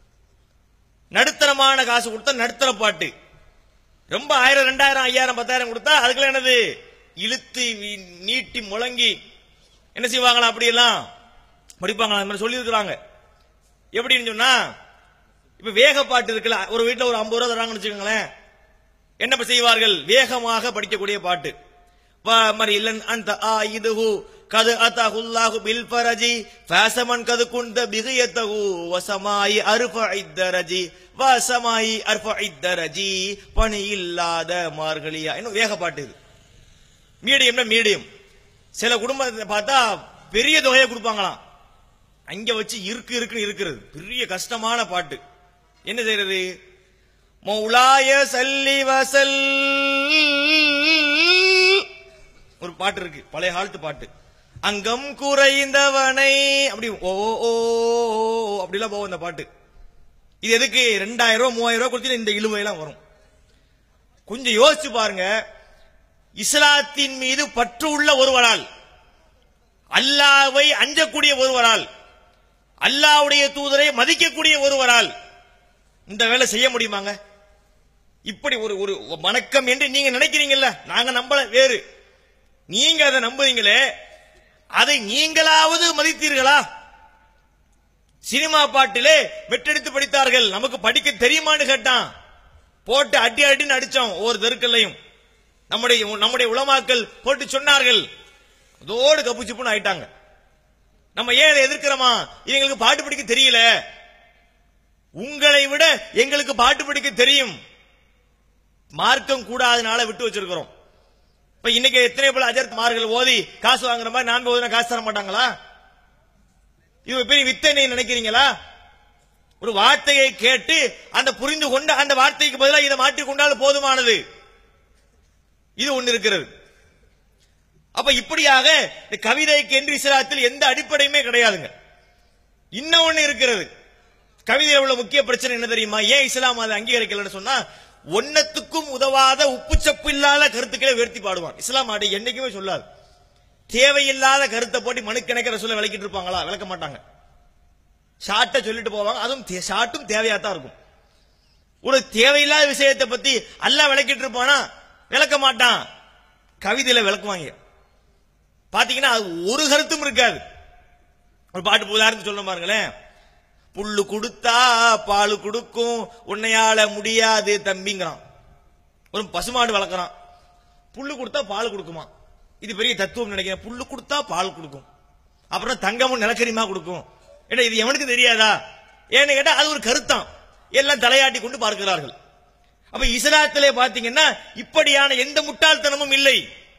நடுத்தரமான காசு கொடுத்தா நடுத்தர பாட்டு ரொம்ப ஆயிரம் ரெண்டாயிரம் ஐயாயிரம் பத்தாயிரம் கொடுத்தா அதுக்குள்ள என்னது இழுத்து வி- நீட்டி முழங்கி என்ன செய்வாங்களா அப்படியெல்லாம் படிப்பாங்களா அந்த மாதிரி சொல்லியிருக்கிறாங்க எப்படின்னு சொன்னா இப்ப வேக பாட்டு இருக்குல்ல ஒரு வீட்டுல ஒரு ஐம்பது ரூபா தராங்கன்னு வச்சுக்கோங்களேன் என்ன இப்ப செய்வார்கள் வேகமாக படிக்கக்கூடிய பாட்டு மாதிரி இல்லன் அந்த ஆ இதுஹு கது அத்தஹுல்லாஹு பில் ஃபரஜி ஃபேசமன் கது குந்த பிகியத்தஹு வசமாயி அர்ஃப இத்தரஜி வசமாயி அர்ஃப இத்தரஜி பணி இல்லாத மார்கழியா இன்னும் வேக பாட்டு இது மீடியம்னா மீடியம் சில குடும்பத்தை பார்த்தா பெரிய தொகையை கொடுப்பாங்களாம் அங்க வச்சு இருக்கு இருக்குன்னு இருக்கிறது பெரிய கஷ்டமான பாட்டு என்ன செய்யறது மௌலாய சல்லி வசல் ஒரு பாட்டு இருக்கு பழைய காலத்து பாட்டு அங்கம் குறைந்தவனை அப்படி ஓ ஓ, ஓ ஓ, அப்படிலாம் போகும் இந்த பாட்டு இது எதுக்கு ரெண்டாயிரம் ரூபாய் மூவாயிரம் ரூபாய் கொடுத்து இந்த இழுவையெல்லாம் வரும் கொஞ்சம் யோசிச்சு பாருங்க இஸ்லாத்தின் மீது பற்று உள்ள ஒருவரால் அல்லாவை அஞ்சக்கூடிய ஒருவரால் அல்லாவுடைய தூதரை மதிக்கக்கூடிய ஒருவரால் இந்த வேலை செய்ய முடியுமாங்க இப்படி ஒரு ஒரு வணக்கம் என்று நீங்க நினைக்கிறீங்கல்ல நாங்க நம்பல வேறு நீங்க அதை நம்புறீங்களே அதை நீங்களாவது மதித்தீர்களா சினிமா பாட்டிலே வெட்டெடுத்து படித்தார்கள் நமக்கு படிக்க தெரியுமான்னு கேட்டான் போட்டு அடி அடின்னு அடிச்சோம் ஒவ்வொரு தெருக்கல்லையும் நம்முடைய நம்முடைய உலமாக்கள் போட்டு சொன்னார்கள் அதோடு கப்புச்சிப்புன்னு ஆயிட்டாங்க நம்ம ஏன் அதை எதிர்க்கிறோமா இவங்களுக்கு பாட்டு படிக்க தெரியல உங்களை விட எங்களுக்கு பாட்டு படிக்க தெரியும் மார்க்கம் கூடாதனால விட்டு வச்சிருக்கிறோம் இப்ப இன்னைக்கு எத்தனை பேர் அஜர்த் மார்கள் ஓதி காசு வாங்குற மாதிரி நான் ஓதினா காசு தர மாட்டாங்களா இது ஒரு பெரிய வித்தை நீங்க நினைக்கிறீங்களா ஒரு வார்த்தையை கேட்டு அந்த புரிந்து கொண்டு அந்த வார்த்தைக்கு பதிலாக இதை மாற்றிக் கொண்டால் போதுமானது இது ஒன்று இருக்கிறது அப்ப இப்படியாக இந்த கவிதைக்கு என்று இஸ்லாத்தில் எந்த அடிப்படையுமே கிடையாதுங்க இன்னும் ஒண்ணு இருக்கிறது கவிதையில் உள்ள முக்கிய பிரச்சனை என்ன தெரியுமா ஏன் இஸ்லாம் அதை அங்கீகரிக்கலன்னு சொன்னா ஒன்னத்துக்கும் உதவாத உப்புச்சப்பு இல்லாத கருத்துக்களை உயர்த்தி பாடுவான் இஸ்லாம் அதை என்னைக்குமே சொல்லாது தேவையில்லாத கருத்தை போட்டு மனுக்கணக்கிற சொல்ல விளக்கிட்டு இருப்பாங்களா விளக்க மாட்டாங்க ஷார்ட்டை சொல்லிட்டு போவாங்க அதுவும் தே- ஷார்ட்டும் தேவையா தான் இருக்கும் ஒரு தேவையில்லாத விஷயத்தை பத்தி அல்லாஹ் விளக்கிட்டு இருப்பானா விளக்க மாட்டான் கவிதையில விளக்குவாங்க பாத்தீங்கன்னா அது ஒரு கருத்தும் இருக்காது ஒரு பாட்டு உதாரணத்துக்கு சொல்ல பாருங்களேன் புல்லு கொடுத்தா பால் கொடுக்கும் உன்னையால முடியாது தம்பிங்கிறான் ஒரு பசுமாடு வளர்க்குறான் புல்லு கொடுத்தா பால் கொடுக்குமா இது பெரிய தத்துவம் நினைக்கிறேன் புல்லு கொடுத்தா பால் கொடுக்கும் அப்புறம் தங்கமும் நிலக்கரிமா கொடுக்கும் ஏன்னா இது எவனுக்கு தெரியாதா ஏன்னு கேட்டா அது ஒரு கருத்தாம் எல்லாம் தலையாட்டி கொண்டு பார்க்கிறார்கள் அப்ப இஸ்லாத்திலே பாத்தீங்கன்னா இப்படியான எந்த முட்டாள்தனமும் இல்லை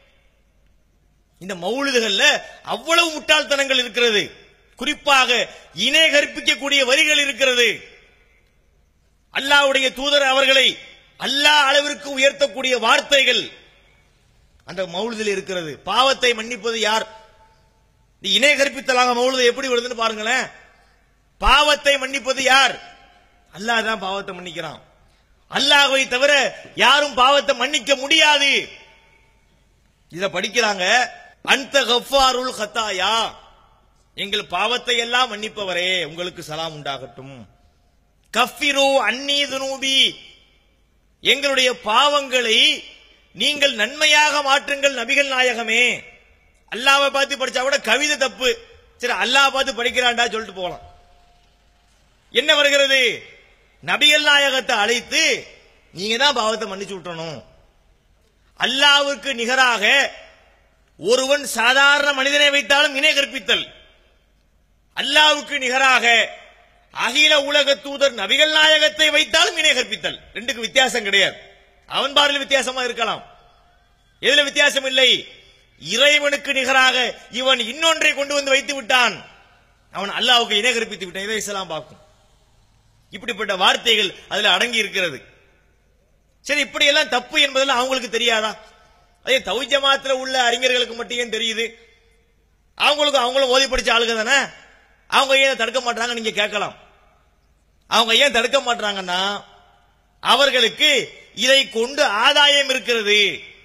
இந்த மௌலிதுகள்ல அவ்வளவு முட்டாள்தனங்கள் இருக்கிறது குறிப்பாக இணை கற்பிக்கக்கூடிய வரிகள் இருக்கிறது அல்லாஹ்வுடைய தூதர் அவர்களை அல்லாஹ் அளவிற்கு உயர்த்தக்கூடிய வார்த்தைகள் அந்த மௌலிதில் இருக்கிறது பாவத்தை மன்னிப்பது யார் இந்த இணை கற்பித்தலாக மௌலிது எப்படி வருதுன்னு பாருங்களேன் பாவத்தை மன்னிப்பது யார் அல்லாஹ் தான் பாவத்தை மன்னிக்கிறான் அல்லாஹ்வை தவிர யாரும் பாவத்தை மன்னிக்க முடியாது இத படிக்கிறாங்க அந்த கஃபாருல் ஹத்தாயா எங்கள் பாவத்தை எல்லாம் மன்னிப்பவரே உங்களுக்கு சலாம் உண்டாகட்டும் கஃபிரு அன்னி துனூபி எங்களுடைய பாவங்களை நீங்கள் நன்மையாக மாற்றுங்கள் நபிகள் நாயகமே அல்லாவை பார்த்து படிச்சா கூட கவிதை தப்பு சரி அல்லாஹ் பார்த்து படிக்கிறான்டா சொல்லிட்டு போகலாம் என்ன வருகிறது நபிகள் நாயகத்தை அழைத்து நீங்க தான் பாவத்தை மன்னிச்சு விட்டணும் அல்லாவுக்கு நிகராக ஒருவன் சாதாரண மனிதனை வைத்தாலும் இணை கற்பித்தல் அல்லாவுக்கு நிகராக அகில உலக தூதர் நபிகள் நாயகத்தை வைத்தாலும் இணை கற்பித்தல் ரெண்டுக்கு வித்தியாசம் கிடையாது அவன் பார்வையில் வித்தியாசமா இருக்கலாம் எதுல வித்தியாசம் இல்லை இறைவனுக்கு நிகராக இவன் இன்னொன்றை கொண்டு வந்து வைத்து விட்டான் அவன் அல்லாவுக்கு இணை கற்பித்து விட்டான் இதை இஸ்லாம் பார்க்கும் இப்படிப்பட்ட வார்த்தைகள் அதுல அடங்கி இருக்கிறது சரி இப்படி எல்லாம் தப்பு என்பதெல்லாம் அவங்களுக்கு தெரியாதா அதே தௌ ஜமாத்துல உள்ள அறிஞர்களுக்கு மட்டும் ஏன் தெரியுது அவங்களுக்கு அவங்களும் ஓதி படிச்ச ஆளுங்க தானே அவங்க ஏன் தடுக்க மாட்டாங்க நீங்க கேட்கலாம் அவங்க ஏன் தடுக்க மாட்டாங்கன்னா அவர்களுக்கு இதை கொண்டு ஆதாயம் இருக்கிறது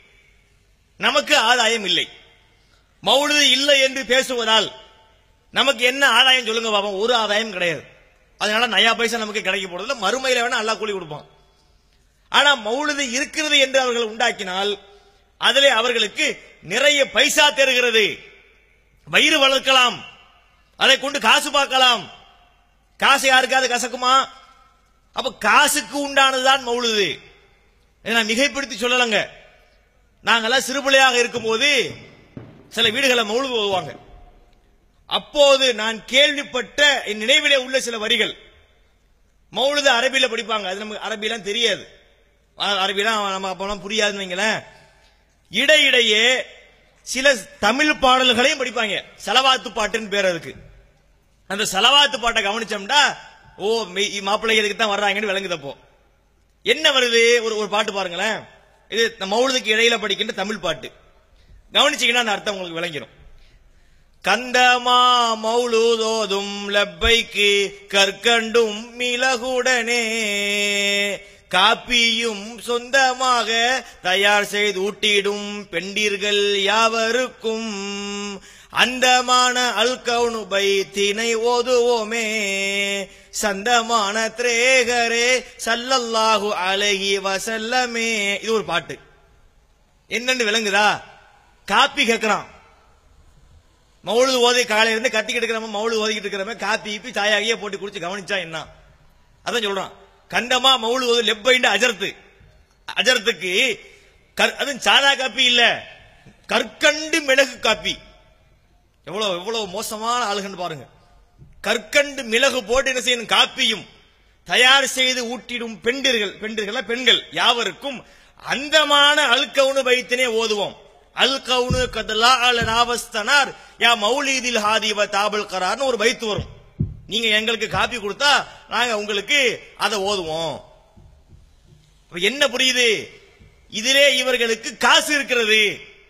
நமக்கு ஆதாயம் இல்லை மௌலிது இல்லை என்று பேசுவதால் நமக்கு என்ன ஆதாயம் சொல்லுங்க பாப்போம் ஒரு ஆதாயம் கிடையாது அதனால நயா பைசா நமக்கு கிடைக்க போறதில்ல மறுமையில வேணா அல்லாஹ் கூலி கொடுப்பான் ஆனா மௌலிது இருக்கிறது என்று அவர்கள் உண்டாக்கினால் அதிலே அவர்களுக்கு நிறைய பைசா தருகிறது வயிறு வளர்க்கலாம் அதை கொண்டு காசு பார்க்கலாம் காசு யாருக்காவது கசக்குமா அப்ப காசுக்கு உண்டானதுதான் மௌலுது இதை நான் மிகைப்படுத்தி சொல்லலங்க நாங்கெல்லாம் சிறுபிள்ளையாக இருக்கும்போது சில வீடுகளை மௌலுது ஓதுவாங்க அப்போது நான் கேள்விப்பட்ட என் நினைவிலே உள்ள சில வரிகள் மௌலுது அரபியில படிப்பாங்க அது நமக்கு அரபிலாம் தெரியாது அ- அரபிலாம் நம்ம அப்பெல்லாம் புரியாதுன்னு வைங்களேன் இடையிடையே சில தமிழ் பாடல்களையும் படிப்பாங்க செலவாத்து பாட்டுன்னு பேர் அதுக்கு அந்த செலவாத்து பாட்டை கவனிச்சோம்னா ஓ மெய்- மாப்பிள்ளை இதுக்கு தான் வர்றாங்கன்னு விளங்குதப்போ என்ன வருது ஒரு ஒரு பாட்டு பாருங்களேன் இது இந்த மௌலுதுக்கு இடையில படிக்கின்ற தமிழ் பாட்டு கவனிச்சீங்கன்னா அந்த அர்த்தம் உங்களுக்கு விளங்கிடும் கந்தமா மௌலுதோதும் லப்பைக்கு கற்கண்டும் மிளகுடனே காப்பியும் சொந்தமாக தயார் செய்து ஊட்டிடும் பெண்டீர்கள் யாவருக்கும் அந்தமான அல்கவுனு பைத்தினை ஓதுவோமே சந்தமான திரேகரே சல்லல்லாஹு அலைஹி வசல்லமே இது ஒரு பாட்டு என்னன்னு விளங்குதா காப்பி கேட்கிறான் மவுளுது ஓதி காலையில இருந்து கத்திக்கிட்டு இருக்கிறவன் மவுளு ஓதிக்கிட்டு இருக்கிறவன் காப்பி ஈப்பி சாயாகியே போட்டு குடிச்சு கவனிச்சா என்ன அதான் சொல்றான் கண்டமா மவுளு ஓது லெப்பைண்டு அஜர்த்து அஜர்த்துக்கு கற்- அதுவும் சாதா காப்பி இல்ல கற்கண்டு மிளகு காப்பி எவ்வளவு எவ்வளவு மோசமான ஆளுகன்னு பாருங்க கற்கண்டு மிளகு போட்டு என்ன செய்யணும் காப்பியும் தயார் செய்து ஊட்டிடும் பெண்டிர்கள் பெண்டிர்கள் பெண்கள் யாவருக்கும் அந்தமான அல்கவுனு வைத்தினே ஓதுவோம் அல்கவுனு கதலா அல நாவஸ்தனார் யா மௌலீதில் ஹாதிவ தாபல் கரார்னு ஒரு பைத்து வரும் நீங்க எங்களுக்கு காப்பி கொடுத்தா நாங்க உங்களுக்கு அதை ஓதுவோம் அப்ப என்ன புரியுது இதிலே இவர்களுக்கு காசு இருக்கிறது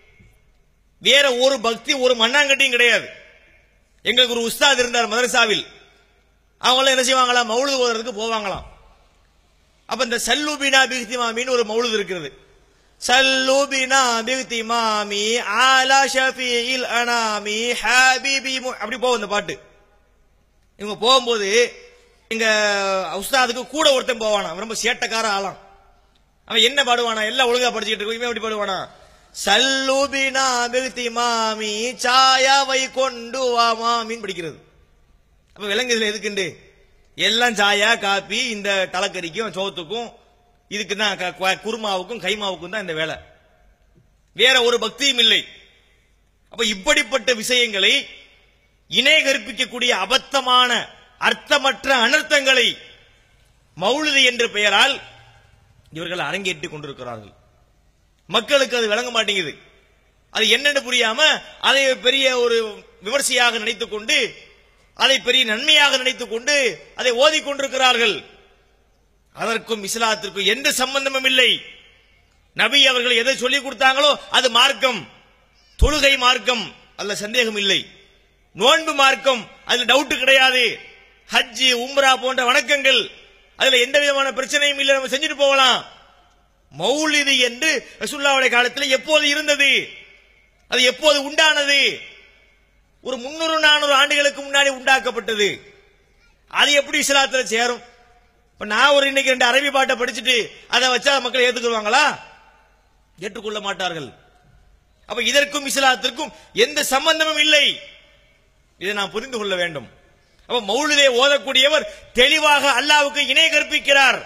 வேற ஒரு பக்தி ஒரு மண்ணாங்கட்டியும் கிடையாது எங்களுக்கு ஒரு உஸ்தாத் இருந்தார் மதரசாவில் அவங்களாம் என்ன செய்வாங்களாம் மௌலுது ஓதுறதுக்கு போவாங்களாம் அப்ப இந்த சல்லூபினா பிக்தி மாமின்னு ஒரு மௌலுது இருக்கிறது சல்லூபினா பிக்தி மாமி ஆலா ஷஃபீல் அனாமி ஹாபிபி மு- அப்படி போகும் இந்த பாட்டு இவங்க போகும்போது எங்க உஸ்தாதுக்கு கூட ஒருத்தன் போவானா அவன் ரொம்ப சேட்டக்கார ஆளாம் அவன் என்ன பாடுவானா எல்லாம் ஒழுங்கா படிச்சுக்கிட்டு இருக்கும் இவன் எப்படி பாடுவானா சல்லூபினா பிக்தி மாமி சாயாவை கொண்டு வா மாமின்னு படிக்கிறது அப்ப விலங்குதுல எதுக்குண்டு எல்லாம் சாயா காப்பி இந்த தலைக்கறிக்கும் சோத்துக்கும் இதுக்கு தான் க- க- குருமாவுக்கும் கைமாவுக்கும் தான் இந்த வேலை வேற ஒரு பக்தியும் இல்லை அப்ப இப்படிப்பட்ட விஷயங்களை இணை கற்பிக்கக்கூடிய அபத்தமான அர்த்தமற்ற அனர்த்தங்களை மௌலிது என்ற பெயரால் இவர்கள் அரங்கேற்றிக் கொண்டிருக்கிறார்கள் மக்களுக்கு அது விளங்க மாட்டேங்குது அது என்னன்னு புரியாம அதை பெரிய ஒரு விமர்சையாக நினைத்துக் கொண்டு அதை பெரிய நன்மையாக நினைத்துக் கொண்டு அதை ஓதிக் கொண்டிருக்கிறார்கள் அதற்கும் இஸ்லாத்திற்கும் எந்த சம்பந்தமும் இல்லை நபி அவர்கள் எதை சொல்லிக் கொடுத்தாங்களோ அது மார்க்கம் தொழுகை மார்க்கம் அல்ல சந்தேகம் இல்லை நோன்பு மார்க்கம் அதுல டவுட் கிடையாது ஹஜ்ஜி உம்ரா போன்ற வணக்கங்கள் அதுல எந்த விதமான பிரச்சனையும் இல்லை நம்ம செஞ்சுட்டு போகலாம் மௌலிது என்று ரசூல்லாவுடைய காலத்தில் எப்போது இருந்தது அது எப்போது உண்டானது ஒரு முன்னூறு நானூறு ஆண்டுகளுக்கு முன்னாடி உண்டாக்கப்பட்டது அது எப்படி இஸ்லாத்துல சேரும் இப்ப நான் ஒரு இன்னைக்கு ரெண்டு அரபி பாட்டை படிச்சுட்டு அதை வச்சா மக்கள் ஏத்துக்குவாங்களா ஏற்றுக்கொள்ள மாட்டார்கள் அப்ப இதற்கும் இஸ்லாத்திற்கும் எந்த சம்பந்தமும் இல்லை இதை நாம் புரிந்து கொள்ள வேண்டும் அப்ப மௌலிதை ஓதக்கூடியவர் தெளிவாக அல்லாவுக்கு இணை கற்பிக்கிறார்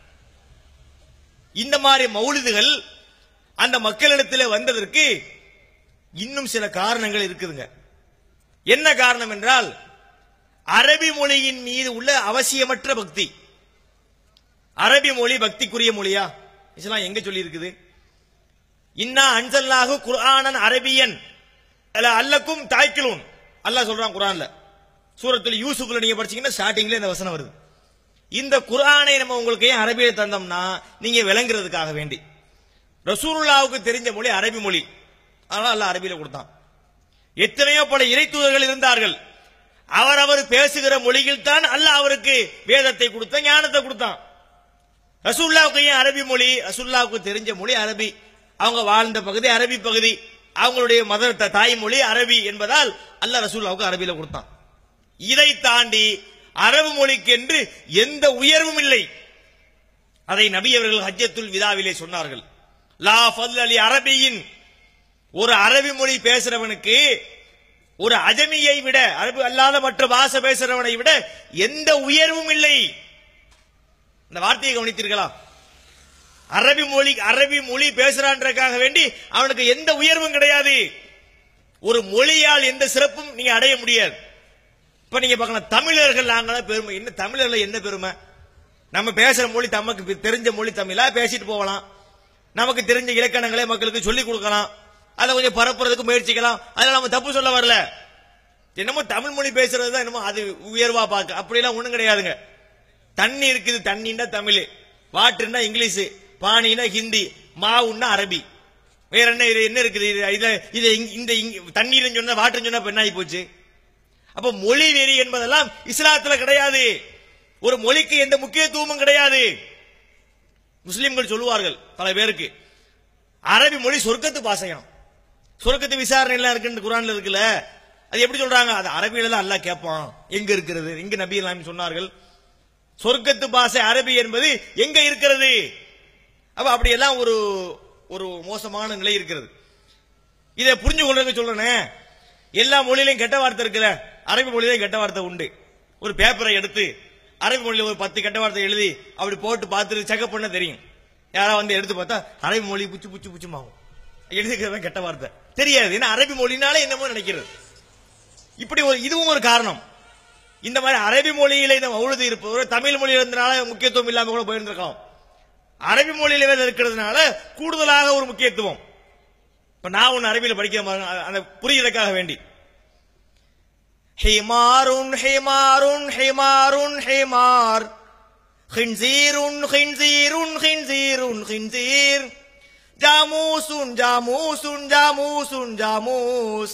இந்த மாதிரி மௌலிதுகள் அந்த மக்களிடத்தில் வந்ததற்கு இன்னும் சில காரணங்கள் இருக்குதுங்க என்ன காரணம் என்றால் அரபி மொழியின் மீது உள்ள அவசியமற்ற பக்தி அரபி மொழி பக்திக்குரிய மொழியா இஸ்லாம் எங்க சொல்லி இருக்குது இன்னா அன்சல்லாஹு குர்ஆனன் அரபியன் அல்ல அல்லக்கும் தாய்க்கிலூன் அல்லாஹ் சொல்றான் குர்ஆன்ல சூரத்தில் யூசுப்ல நீங்க படிச்சீங்கன்னா ஸ்டார்டிங்ல இந்த வசனம் வருது இந்த குர்ஆனை நம்ம உங்களுக்கு ஏன் அரபியில தந்தோம்னா நீங்க விளங்குறதுக்காக வேண்டி ரசூலுல்லாவுக்கு தெரிஞ்ச மொழி அரபி மொழி அதனால அல்லாஹ் அரபியில கொடுத்தான் எத்தனையோ பல இறைத்தூதர்கள் இருந்தார்கள் அவர் அவர் பேசுகிற மொழியில் தான் அல்லாஹ் அவருக்கு வேதத்தை கொடுத்தான் ஞானத்தை கொடுத்தான் ரசூல்லாவுக்கு ஏன் அரபி மொழி ரசூல்லாவுக்கு தெரிஞ்ச மொழி அரபி அவங்க வாழ்ந்த பகுதி அரபி பகுதி அவங்களுடைய மத த- தாய்மொழி அரபி என்பதால் அல்லாஹ் ரசூல்லாவுக்கு அரபியில கொடுத்தான் இதை தாண்டி அரபு மொழிக்கு என்று எந்த உயர்வும் இல்லை அதை நபி அவர்கள் ஹஜ்ஜத்துல் விதாவிலே சொன்னார்கள் லா ஃபல் அலி அரபியின் ஒரு அரபி மொழி பேசுறவனுக்கு ஒரு அஜமியை விட அரபு அல்லாத மற்ற பாஷை பேசுறவனை விட எந்த உயர்வும் இல்லை இந்த வார்த்தையை கவனித்தீர்களா அரபி மொழி அரபி மொழி பேசுறான்றதுக்காக வேண்டி அவனுக்கு எந்த உயர்வும் கிடையாது ஒரு மொழியால் எந்த சிறப்பும் நீங்க அடைய முடியாது இப்ப நீங்க பார்க்கலாம் தமிழர்கள் நாங்களா பெருமை என்ன தமிழர்ல என்ன பெருமை நம்ம பேசுற மொழி தமக்கு தெரிஞ்ச மொழி தமிழா பேசிட்டு போகலாம் நமக்கு தெரிஞ்ச இலக்கணங்களை மக்களுக்கு சொல்லிக் கொடுக்கலாம் அதை கொஞ்சம் பரப்புறதுக்கு முயற்சிக்கலாம் அதனால நம்ம தப்பு சொல்ல வரல என்னமோ தமிழ் மொழி பேசுறது தான் என்னமோ அது உயர்வா பார்க்க அப்படிலாம் ஒண்ணும் கிடையாதுங்க தண்ணி இருக்குது தண்ணின்னா தமிழ் வாட்டர்னா இங்கிலீஷ் பானினா ஹிந்தி மாவுன்னா அரபி வேற என்ன இது என்ன இருக்குது இது இத இது இங்க- இந்த இங்க- தண்ணீர்னு சொன்னா வாட்டர்னு சொன்னா இப்ப என்ன ஆகி போச்சு அப்ப மொழி வெறி என்பதெல்லாம் இஸ்லாத்துல கிடையாது ஒரு மொழிக்கு எந்த முக்கியத்துவமும் கிடையாது முஸ்லிம்கள் சொல்லுவார்கள் பல பேருக்கு அரபி மொழி சொர்க்கத்து பாசையம் சொர்க்கத்து விசாரணை எல்லாம் இருக்குன்னு குரான்ல இருக்குல்ல அது எப்படி சொல்றாங்க அது அரபியில தான் அல்லாஹ் கேட்பான் எங்க இருக்கிறது எங்க நபி எல்லாம் சொன்னார்கள் சொர்க்கத்து பாஷை அரபி என்பது எங்க இருக்கிறது அப்ப அப்படி எல்லாம் ஒரு ஒரு மோசமான நிலை இருக்கிறது இதை புரிஞ்சு கொள்றதுக்கு சொல்றேனே எல்லா மொழியிலையும் கெட்ட வார்த்தை இருக்குல்ல அரபி மொழியிலையும் கெட்ட வார்த்தை உண்டு ஒரு பேப்பரை எடுத்து அரபி மொழியில ஒரு பத்து கெட்ட வார்த்தை எழுதி அப்படி போட்டு பார்த்துட்டு செக்அப் பண்ண தெரியும் யாரா வந்து எடுத்து பார்த்தா அரபி மொழி புச்சு புச்சு புச்சுமாகும் எழுதிக்கிறவன் கெட்ட வார்த்தை தெரியாது ஏன்னா அரபி மொழினாலே என்னமோ நினைக்கிறது இப்படி ஒரு இதுவும் ஒரு காரணம் இந்த மாதிரி அரபி மொழியில இந்த மௌழுது இருப்பவர் தமிழ் மொழியில இருந்தனால முக்கியத்துவம் இல்லாம கூட போயிருந்திருக்கலாம் அரபி மொழியில வேற இருக்கிறதுனால கூடுதலாக ஒரு முக்கியத்துவம் இப்ப நான் ஒன்னு அரபியில படிக்கிற மாதிரி அந்த புரியுறதுக்காக வேண்டி ஹிமாருன் ஹிமாருன் ஹிமாருன் ஹிமார் ஹின்சீருன் ஹின்சீருன் ஹின்சீருன் ஹின்சீர் ஜாமூசுன் ஜாமூசுன் ஜாமூசுன் ஜாமூஸ்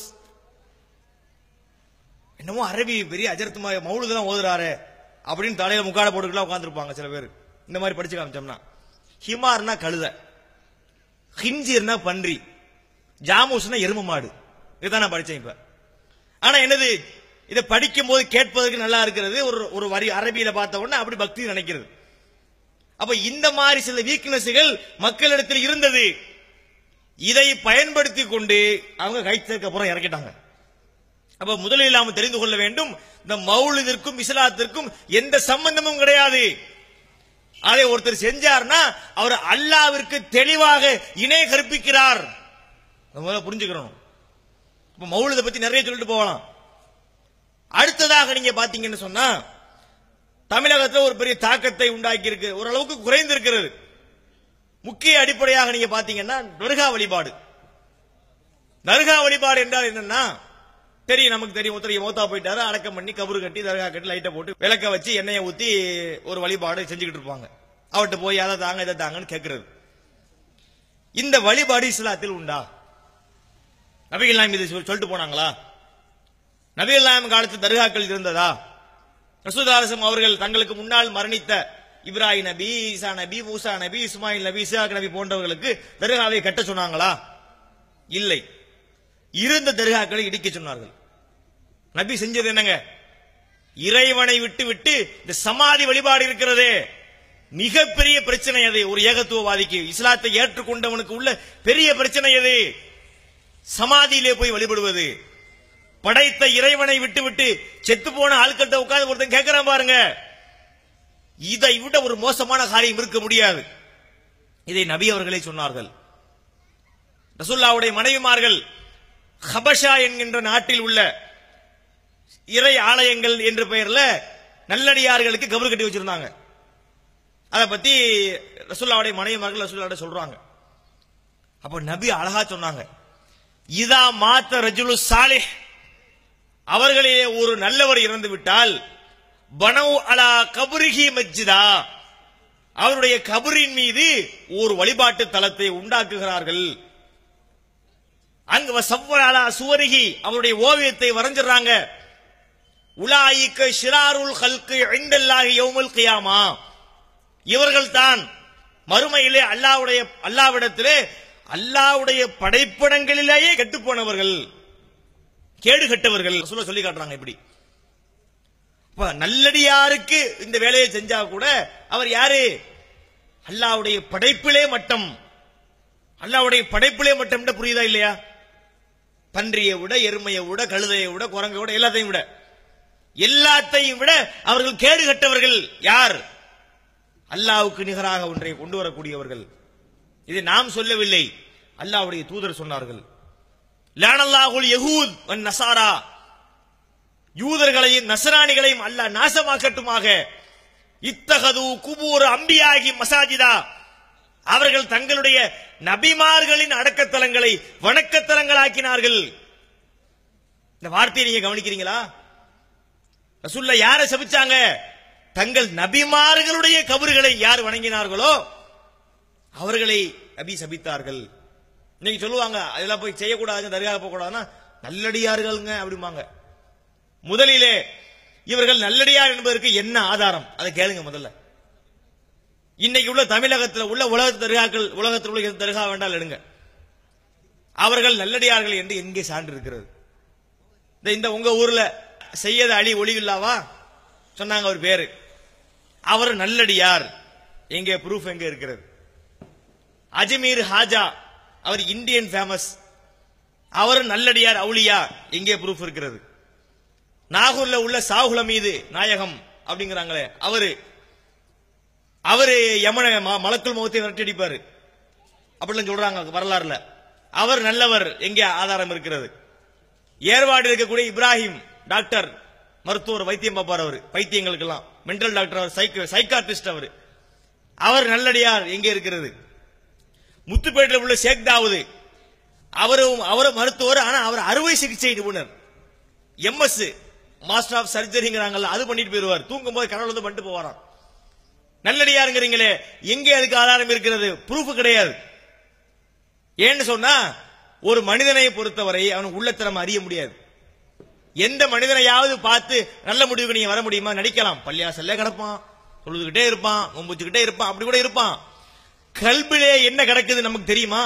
என்னமோ அரபி பெரிய அஜர்த்து மௌலுதெல்லாம் ஓதுறாரு அப்படின்னு தலையில முக்காட போட்டுக்கலாம் உட்காந்துருப்பாங்க சில பேர் இந்த மாதிரி படிச்சு காமிச்சோம்னா ஹிமார்னா கழுத ஹிஞ்சீர்னா பன்றி ஜாமூஸ்னா எரும மாடு இதுதான் நான் படிச்சேன் இப்ப ஆனா என்னது இதை படிக்கும் போது கேட்பதற்கு நல்லா இருக்கிறது ஒரு ஒரு வரி அரபியில பார்த்த உடனே அப்படி பக்தி நினைக்கிறது அப்ப இந்த மாதிரி சில வீக்னஸ்கள் மக்களிடத்தில் இருந்தது இதை பயன்படுத்தி கொண்டு அவங்க கைத்தற்கு அப்புறம் இறக்கிட்டாங்க அப்ப முதலில் நாம் தெரிந்து கொள்ள வேண்டும் இந்த மௌலிதிற்கும் இஸ்லாத்திற்கும் எந்த சம்பந்தமும் கிடையாது அதை ஒருத்தர் செஞ்சார்னா அவர் அல்லாவிற்கு தெளிவாக இணை கற்பிக்கிறார் அதை முதல்ல புரிஞ்சுக்கிறோம் இப்ப மௌலிதை பத்தி நிறைய சொல்லிட்டு போகலாம் அடுத்ததாக நீங்க பாத்தீங்கன்னு சொன்னா தமிழகத்தில் ஒரு பெரிய தாக்கத்தை உண்டாக்கி இருக்கு ஓரளவுக்கு குறைந்து இருக்கிறது முக்கிய அடிப்படையாக நீங்க பாத்தீங்கன்னா தர்கா வழிபாடு தர்கா வழிபாடு என்றால் என்னன்னா தெரியும் நமக்கு தெரியும் ஒருத்தர் மௌத்தா போயிட்டாரு அடக்கம் பண்ணி கபரு கட்டி தர்கா கட்டி லைட்டை போட்டு விளக்க வச்சு எண்ணெயை ஊத்தி ஒரு வழிபாடு செஞ்சுக்கிட்டு இருப்பாங்க அவர்கிட்ட போய் அதை தாங்க இதை தாங்கன்னு கேட்கறது இந்த வழிபாடு இஸ்லாத்தில் உண்டா நபிகள் நாயம் இது சொல்- சொல்லிட்டு போனாங்களா நபிகள் நாயம் காலத்து தர்காக்கள் இருந்ததா ரசூதாரசம் அவர்கள் தங்களுக்கு முன்னால் மரணித்த இப்ராஹிம் நபி ஈசா நபி மூசா நபி இஸ்மாயில் நபி இசாக் நபி போன்றவர்களுக்கு தர்காவை கட்ட சொன்னாங்களா இல்லை இருந்த தர்காக்களை இடிக்க சொன்னார்கள் நபி செஞ்சது என்னங்க இறைவனை விட்டு விட்டு இந்த சமாதி வழிபாடு இருக்கிறதே மிகப்பெரிய பிரச்சனை அது ஒரு ஏகத்துவவாதிக்கு இஸ்லாத்தை ஏற்றுக்கொண்டவனுக்கு உள்ள பெரிய பிரச்சனை அது சமாதியிலே போய் வழிபடுவது படைத்த இறைவனை விட்டு விட்டு செத்து போன ஆட்கள்கிட்ட உட்கார்ந்து ஒருத்தன் கேட்கிறான் பாருங்க இதை விட ஒரு மோசமான காரியம் இருக்க முடியாது இதை நபி அவர்களே சொன்னார்கள் ரசூல்லாவுடைய மனைவிமார்கள் ஹபஷா என்கின்ற நாட்டில் உள்ள இறை ஆலயங்கள் என்ற பெயர்ல நல்லடியார்களுக்கு கபரு கட்டி வச்சிருந்தாங்க அதை பத்தி ரசூல்லாவுடைய மனைவிமார்கள் ரசூல்லாவோட சொல்றாங்க அப்ப நபி அழகா சொன்னாங்க இதா மாத்த ரஜுலு சாலிஹ் அவர்களே ஒரு நல்லவர் இறந்து விட்டால் பனவு அலா கபுரிகி மஜ்ஜிதா அவருடைய கபரின் மீது ஒரு வழிபாட்டு தலத்தை உண்டாக்குகிறார்கள் அங்க சவ்வலாலா சுவரிகி அவருடைய ஓவியத்தை வரைஞ்சிடறாங்க உலாயிக்க ஷிராருல் ஹல்கு இண்டல்லாஹி யௌமுல் கியாமா இவர்கள் தான் மறுமையிலே அல்லாவுடைய அல்லாவிடத்திலே அல்லாவுடைய படைப்படங்களிலேயே கெட்டுப் போனவர்கள் கேடு கட்டவர்கள் சொல்ல சொல்லி காட்டுறாங்க இப்படி அப்ப நல்லடியாருக்கு இந்த வேலையை செஞ்சா கூட அவர் யாரு அல்லாவுடைய படைப்பிலே மட்டம் அல்லாவுடைய படைப்பிலே மட்டம் புரியுதா இல்லையா பன்றியை விட எருமையை விட கழுதையை விட குரங்கை விட எல்லாத்தையும் விட எல்லாத்தையும் விட அவர்கள் கேடு கட்டவர்கள் யார் அல்லாவுக்கு நிகராக ஒன்றை கொண்டு வரக்கூடியவர்கள் இதை நாம் சொல்லவில்லை அல்லாஹ்வுடைய தூதர் சொன்னார்கள் லானல்லாஹுல் யஹூத் வன் நசாரா யூதர்களையும் நசராணிகளையும் அல்லாஹ் நாசமாக்கட்டுமாக இத்தகது குபூர் அம்பியாகி மசாஜிதா அவர்கள் தங்களுடைய நபிமார்களின் அடக்கத்தலங்களை வணக்கத்தலங்களாக்கினார்கள் இந்த வார்த்தையை நீங்க கவனிக்கிறீங்களா ரசூல்ல யாரை சபிச்சாங்க தங்கள் நபிமார்களுடைய கபறுகளை யார் வணங்கினார்களோ அவர்களை நபி சபித்தார்கள் இன்னைக்கு சொல்லுவாங்க அதெல்லாம் போய் செய்யக்கூடாது தர்காக போக கூடாதுன்னா நல்லடியார்கள்ங்க அப்படிம்பாங்க முதலிலே இவர்கள் நல்லடியார் என்பதற்கு என்ன ஆதாரம் அதை கேளுங்க முதல்ல இன்னைக்கு உள்ள தமிழகத்தில் உள்ள உலக தர்காக்கள் உலகத்தில் உள்ள எந்த தர்கா வேண்டால் எடுங்க அவர்கள் நல்லடியார்கள் என்று எங்கே சான்று இருக்கிறது இந்த இந்த உங்க ஊர்ல செய்யத அலி ஒளிவில்லாவா சொன்னாங்க ஒரு பேரு அவர் நல்லடியார் எங்கே ப்ரூஃப் எங்க இருக்கிறது அஜ்மீர் ஹாஜா அவர் இந்தியன் ஃபேமஸ் அவர் நல்லடியார் அவுலியா எங்கே ப்ரூஃப் இருக்கிறது நாகூர்ல உள்ள சாகுல மீது நாயகம் அப்படிங்கிறாங்களே அவரு அவரு யமன ம- மலக்குள் முகத்தை விரட்டடிப்பாரு அப்படிலாம் சொல்றாங்க வரலாறுல அவர் நல்லவர் எங்கே ஆதாரம் இருக்கிறது ஏர்வாடு இருக்கக்கூடிய இப்ராஹிம் டாக்டர் மருத்துவர் வைத்தியம் பார்ப்பார் அவர் பைத்தியங்களுக்கெல்லாம் மென்டல் டாக்டர் அவர் சைக்க சைக்காட்ரிஸ்ட் அவர் அவர் நல்லடியார் எங்கே இருக்கிறது முத்துப்பேட்டில் உள்ள ஷேக் தாவூது அவரும் அவரும் மருத்துவர் ஆனா அவர் அறுவை சிகிச்சை நிபுணர் எம்எஸ் மாஸ்டர் ஆஃப் சர்ஜரிங்கிறாங்கல்ல அது பண்ணிட்டு போயிருவார் தூங்கும் போது கடவுள் வந்து பண்ணிட்டு போவாராம் நல்லடியாருங்கிறீங்களே எங்கே அதுக்கு ஆதாரம் இருக்கிறது ப்ரூஃப் கிடையாது ஏன்னு சொன்னா ஒரு மனிதனை பொறுத்தவரை அவன் உள்ளத்தை நம்ம அறிய முடியாது எந்த மனிதனையாவது பார்த்து நல்ல முடிவுக்கு நீங்க வர முடியுமா நடிக்கலாம் பள்ளியாசல்ல கிடப்பான் தொழுதுகிட்டே இருப்பான் மும்புச்சுக்கிட்டே இருப்பான் அப்படி கூட இருப்பான் கல்பிலே என்ன கிடக்குது நமக்கு தெரியுமா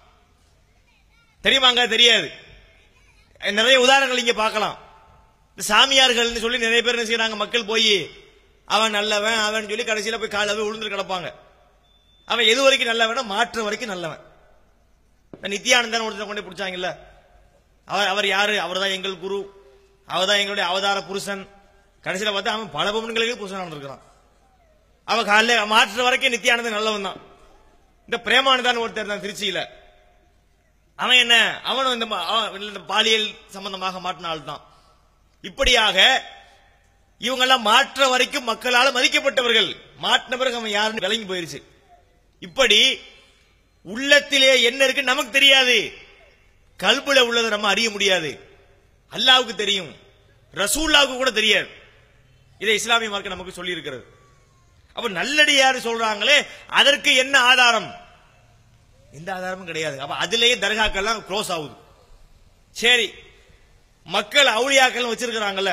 தெரியுமாங்க தெரியாது நிறைய உதாரணங்கள் இங்க பார்க்கலாம் இந்த சாமியார்கள்னு சொல்லி நிறைய பேர் என்ன செய்யறாங்க மக்கள் போய் அவன் நல்லவன் அவன் சொல்லி கடைசியில போய் காலவே விழுந்து கிடப்பாங்க அவன் எது வரைக்கும் நல்லவனா மாற்று வரைக்கும் நல்லவன் இந்த நித்யானந்தன் ஒருத்தர் கொண்டு பிடிச்சாங்கல்ல அவர் அவர் யாரு அவர் தான் எங்கள் குரு அவர் தான் எங்களுடைய அவதார புருஷன் கடைசியில பார்த்தா அவன் பல பொண்ணுங்களுக்கு புருஷன் நடந்திருக்கிறான் அவன் காலைல மாற்று வரைக்கும் நித்யானந்தன் நல்லவன் தான் இந்த பிரேமானந்தான் ஒருத்தர் இருந்தான் திருச்சியில அவன் என்ன அவனும் இந்த ம- அவன் இந்த பாலியல் சம்பந்தமாக மாட்டின ஆள் தான் இப்படியாக இவங்கெல்லாம் மாற்ற வரைக்கும் மக்களால் மதிக்கப்பட்டவர்கள் மாற்றின பிறகு அவன் யாருன்னு விளங்கி போயிருச்சு இப்படி உள்ளத்திலே என்ன இருக்கு நமக்கு தெரியாது கல்புல உள்ளதை நம்ம அறிய முடியாது அல்லாவுக்கு தெரியும் ரசூல்லாவுக்கு கூட தெரியாது இதை இஸ்லாமிய மார்க்க நமக்கு சொல்லி இருக்கிறது அப்ப நல்லடியார் சொல்றாங்களே அதற்கு என்ன ஆதாரம் எந்த ஆதாரமும் கிடையாது அப்ப அதுலயே தர்காக்கள்லாம் க்ளோஸ் ஆகுது சரி மக்கள் அவுளியாக்கள் வச்சிருக்கிறாங்கல்ல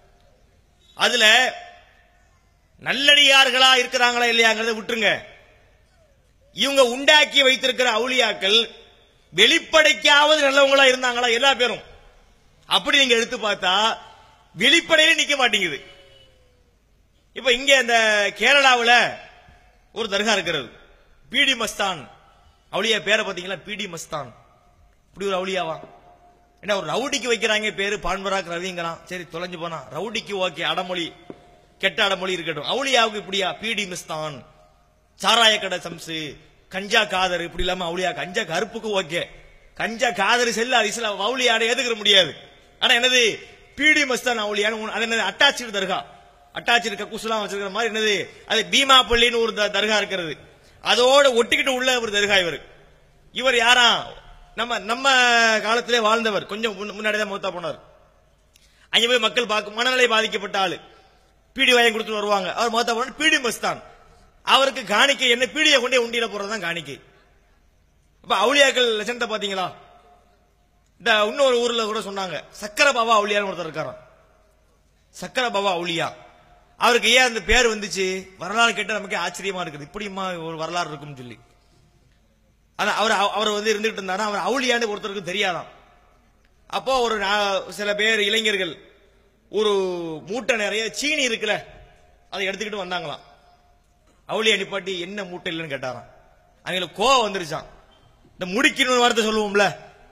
அதுல நல்லடியார்களா இருக்கிறாங்களா இல்லையாங்கிறத விட்டுருங்க இவங்க உண்டாக்கி வைத்திருக்கிற அவுளியாக்கள் வெளிப்படைக்காவது நல்லவங்களா இருந்தாங்களா எல்லா பேரும் அப்படி நீங்க எடுத்து பார்த்தா வெளிப்படையில நிக்க மாட்டேங்குது இப்ப இங்க இந்த கேரளாவுல ஒரு தர்கா இருக்கிறது பிடி மஸ்தான் அவுளியா பேரை பாத்தீங்களா பிடி மஸ்தான் இப்படி ஒரு அவுளியாவா என்ன ஒரு ரவுடிக்கு வைக்கிறாங்க பேரு பான்வராக் ரவிங்களாம் சரி தொலைஞ்சு போனா ரவுடிக்கு ஓகே அடமொழி கெட்ட அடமொழி இருக்கட்டும் அவுளியாவுக்கு இப்படியா பிடி மிஸ்தான் சாராய கடை சம்சு கஞ்சா காதர் இப்படி இல்லாம அவுளியா கஞ்சா கருப்புக்கு ஓகே கஞ்சா காதர் செல்ல இஸ்லாம் அவுளியாட ஏத்துக்கிற முடியாது ஆனா என்னது பிடி மஸ்தான் அவுளியான்னு ஒண்ணு- அது என்னது அட்டாச்சு தர்கா அட்டாச்சு கக்கூசுலாம் வச்சிருக்கிற மாதிரி என்னது அது பீமாப்பள்ளின்னு ஒரு த- தர்கா இருக்கிறது அதோட ஒட்டிக்கிட்டு உள்ள ஒரு தர்கா இவர் இவர் யாரா நம்ம நம்ம காலத்திலே வாழ்ந்தவர் கொஞ்சம் முன்னாடி தான் மூத்தா போனார் அங்க போய் மக்கள் பார்க்க மனநிலை பாதிக்கப்பட்ட ஆளு பீடி வாங்கி கொடுத்துட்டு வருவாங்க அவர் மூத்தா போன பீடி மஸ்தான் அவருக்கு காணிக்கை என்ன பீடியை கொண்டே உண்டியில போறதுதான் காணிக்கை அப்ப அவுளியாக்கள் லட்சணத்தை பாத்தீங்களா இந்த இன்னொரு ஊர்ல கூட சொன்னாங்க சக்கர பாபா அவுளியான்னு ஒருத்தர் இருக்காராம் சக்கர பாபா அவுளியா அவருக்கு ஏன் அந்த பேர் வந்துச்சு வரலாறு கேட்ட நமக்கு ஆச்சரியமா இருக்குது இப்படிமா ஒரு வரலாறு இருக்கும்னு சொல்லி ஆனா அவர் அவர் வந்து இருந்துகிட்டு இருந்தாரா அவர் அவுளியான்னு ஒருத்தருக்கு தெரியாதாம் அப்போ ஒரு நா- சில பேர் இளைஞர்கள் ஒரு மூட்டை நிறைய சீனி இருக்குல்ல அதை எடுத்துக்கிட்டு வந்தாங்களாம் அவுளியா நிப்பாட்டி என்ன மூட்டை இல்லைன்னு கேட்டாராம் அவங்களுக்கு கோவம் வந்துருச்சான் இந்த முடிக்கணும்னு வார்த்தை சொல்லுவோம்ல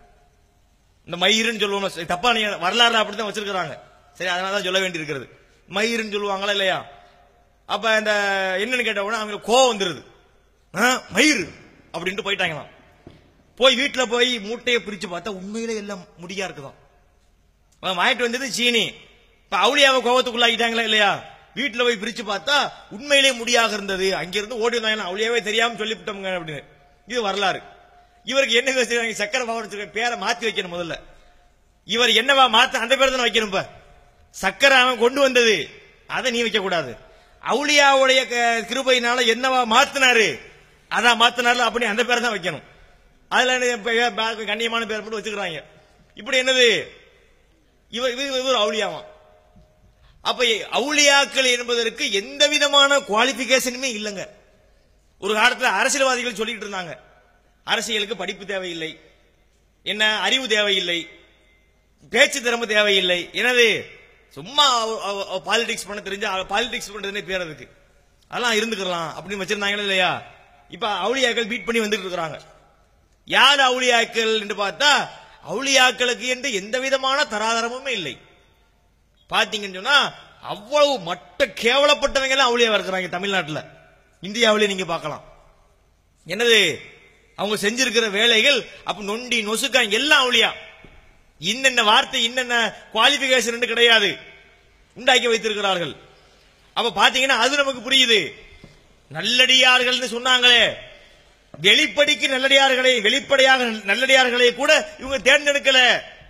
இந்த மயிருன்னு சொல்லுவோம் தப்பா நீங்க வரலாறு அப்படித்தான் வச்சிருக்கிறாங்க சரி அதனால தான் சொல்ல வேண்டி இருக்கிறது மயிருன்னு சொல்லுவாங்களா இல்லையா அப்ப இந்த என்னன்னு கேட்ட உடனே அவங்களுக்கு கோவம் வந்துருது ஆ, மயிர் அப்படின்ட்டு போயிட்டாங்களாம் போய் வீட்டுல போய் மூட்டையை பிரிச்சு பார்த்தா உண்மையிலே எல்லாம் முடியா இருக்குதாம் அவன் வாங்கிட்டு வந்தது சீனி இப்ப அவுளியாவை கோவத்துக்குள்ளாக்கிட்டாங்களா இல்லையா வீட்டுல போய் பிரிச்சு பார்த்தா உண்மையிலே முடியாக இருந்தது அங்கிருந்து ஓடி வந்தாங்க அவுளியாவே தெரியாம சொல்லிவிட்டோம்ங்க அப்படின்னு இது வரலாறு இவருக்கு என்ன வச்சிருக்காங்க சக்கர பாவம் வச்சிருக்க பேரை மாத்தி வைக்கணும் முதல்ல இவர் என்னவா மாத்த அந்த பேர் தானே வைக்கணும் இப்ப சக்கரை அவன் கொண்டு வந்தது அதை நீ வைக்க கூடாது அவுளியாவுடைய க- கிருபையினால என்னவா மாத்தினாரு அதான் மாத்தினார்ல அப்படி அந்த பேரை தான் வைக்கணும் அதுல என்ன பே- பே- கண்ணியமான பேர் மட்டும் வச்சுக்கிறாங்க இப்படி என்னது இவர் இவர் இவர் அவுளியாவான் அப்ப அவுளியாக்கள் என்பதற்கு எந்த விதமான குவாலிபிகேஷனுமே இல்லைங்க ஒரு காலத்துல அரசியல்வாதிகள் சொல்லிட்டு இருந்தாங்க அரசியலுக்கு படிப்பு தேவையில்லை என்ன அறிவு தேவையில்லை பேச்சு திறமை தேவையில்லை எனது சும்மா பாலிடிக்ஸ் பண்ண தெரிஞ்ச பாலிடிக்ஸ் பண்றதுனே பேர் அதுக்கு அதெல்லாம் இருந்துக்கலாம் அப்படின்னு வச்சிருந்தாங்களா இல்லையா இப்ப அவுளியாக்கள் பீட் பண்ணி வந்துட்டு இருக்காங்க யார் அவுளியாக்கள் என்று பார்த்தா அவுளியாக்களுக்கு என்று எந்த விதமான தராதரமுமே இல்லை பாத்தீங்கன்னு சொன்னா அவ்வளவு மட்ட கேவலப்பட்டவங்க எல்லாம் அவுளியாவா இருக்கிறாங்க தமிழ்நாட்டுல இந்தியாவிலே நீங்க பார்க்கலாம் என்னது அவங்க செஞ்சிருக்கிற வேலைகள் அப்ப நொண்டி நொசுக்காங்க எல்லாம் அவுளியா இன்னென்ன வார்த்தை இன்னென்ன குவாலிபிகேஷன் கிடையாது உண்டாக்கி வைத்திருக்கிறார்கள் அப்ப பாத்தீங்கன்னா அது நமக்கு புரியுது நல்லடியார்கள்னு சொன்னாங்களே வெளிப்படைக்கு நல்லடியார்களை வெளிப்படையாக நல்லடியார்களை கூட இவங்க தேர்ந்தெடுக்கல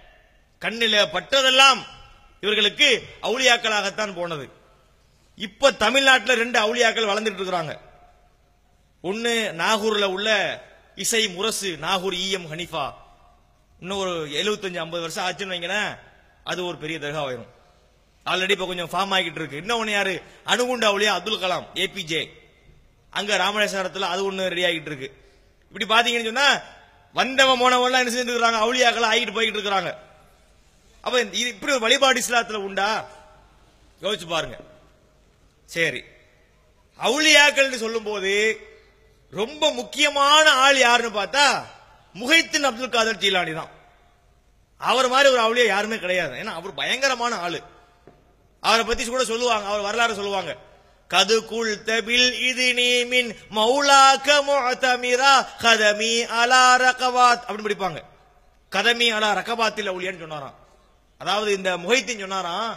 கண்ணில பட்டதெல்லாம் இவர்களுக்கு அவுளியாக்களாகத்தான் போனது இப்ப தமிழ்நாட்டில் ரெண்டு அவுளியாக்கள் வளர்ந்துட்டு இருக்கிறாங்க ஒன்னு நாகூர்ல உள்ள இசை முரசு நாகூர் ஈஎம் ஹனிஃபா இன்னும் ஒரு 75 ஐம்பது வருஷம் ஆச்சுன்னு வைங்களேன் அது ஒரு பெரிய தர்காவாயிரும் ஆல்ரெடி இப்ப கொஞ்சம் ஃபார்ம் ஆகிட்டு இருக்கு இன்னொன்னு யாரு அணுகுண்ட அவுளியா அப்துல் கலாம் ஏபிஜே அங்க ராமேஸ்வரத்துல அது ஒண்ணு ரெடி ஆகிட்டு இருக்கு இப்படி பாத்தீங்கன்னு சொன்னா வந்தவன் போனவன் என்ன செஞ்சுட்டு இருக்காங்க அவுளியாக்கள் ஆகிட்டு போய்கிட்டு இருக்காங்க அப்ப இது இப்படி ஒரு வழிபாடு இஸ்லாத்துல உண்டா யோசிச்சு பாருங்க சரி அவுளியாக்கள்னு சொல்லும்போது ரொம்ப முக்கியமான ஆள் யாருன்னு பார்த்தா முகைத்தின் அப்துல் காதர் ஜீலானி தான் அவர் மாதிரி ஒரு அவுளியா யாருமே கிடையாது ஏன்னா அவர் பயங்கரமான ஆளு அவரை பத்தி கூட சொல்லுவாங்க அவர் வரலாறு சொல்லுவாங்க கது குல் தபில் இது நீமின் மௌலாக்க முஅதமிரா கதமி அலா ரகவாத் அப்படி படிப்பாங்க கதமி அலா ரகபாத்தில் அவுளியான்னு சொன்னாராம் அதாவது இந்த முகைத்தின் சொன்னாராம்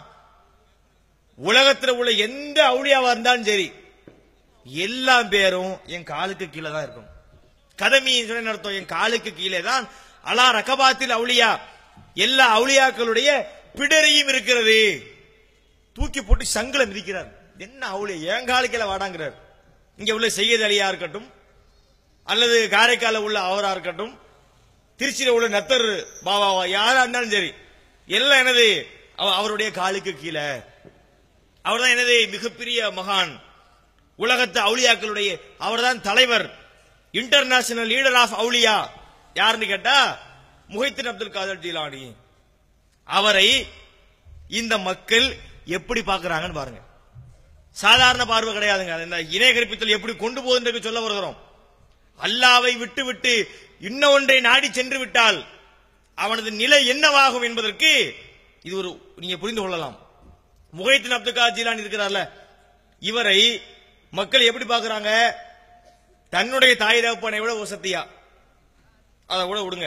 உலகத்துல உள்ள எந்த அவுளியாவா இருந்தாலும் சரி எல்லா பேரும் என் காலுக்கு கீழே தான் இருக்கும் கதமி சொன்ன அர்த்தம் என் காலுக்கு கீழே தான் அலா ரகபாத்தில் அவுளியா எல்லா அவுளியாக்களுடைய பிடரையும் இருக்கிறது தூக்கி போட்டு சங்கில மிதிக்கிறார் என்ன அவுளியா என் காலுக்கு கீழே வாடாங்கிறார் இங்க உள்ள செய்யது அலியா இருக்கட்டும் அல்லது காரைக்கால உள்ள அவரா இருக்கட்டும் திருச்சியில உள்ள நத்தர் பாபாவா யாரா இருந்தாலும் சரி எல்லாம் எனது அவ- அவருடைய காலுக்கு கீழே அவர்தான் எனது மிகப்பெரிய மகான் உலகத்து அவுளியாக்களுடைய அவர்தான் தலைவர் இன்டர்நேஷனல் லீடர் ஆஃப் அவுலியா யாருன்னு கேட்டா முஹைத்தின் அப்துல் காதர் ஜீலானி அவரை இந்த மக்கள் எப்படி பார்க்கறாங்கன்னு பாருங்க சாதாரண பார்வை கிடையாதுங்க அது இந்த இணைய கற்பித்தல் எப்படி கொண்டு போகுதுன்னு சொல்ல வருகிறோம் அல்லாவை விட்டு விட்டு இன்னொன்றை நாடி சென்று விட்டால் அவனது நிலை என்னவாகும் என்பதற்கு இது ஒரு நீங்க புரிந்து கொள்ளலாம் முகைத்தின் அப்துல் காதர் ஜீலானி இருக்கிறார்ல இவரை மக்கள் எப்படி பார்க்கறாங்க தன்னுடைய தாய் தகப்பனை விட வசத்தியா அதை கூட விடுங்க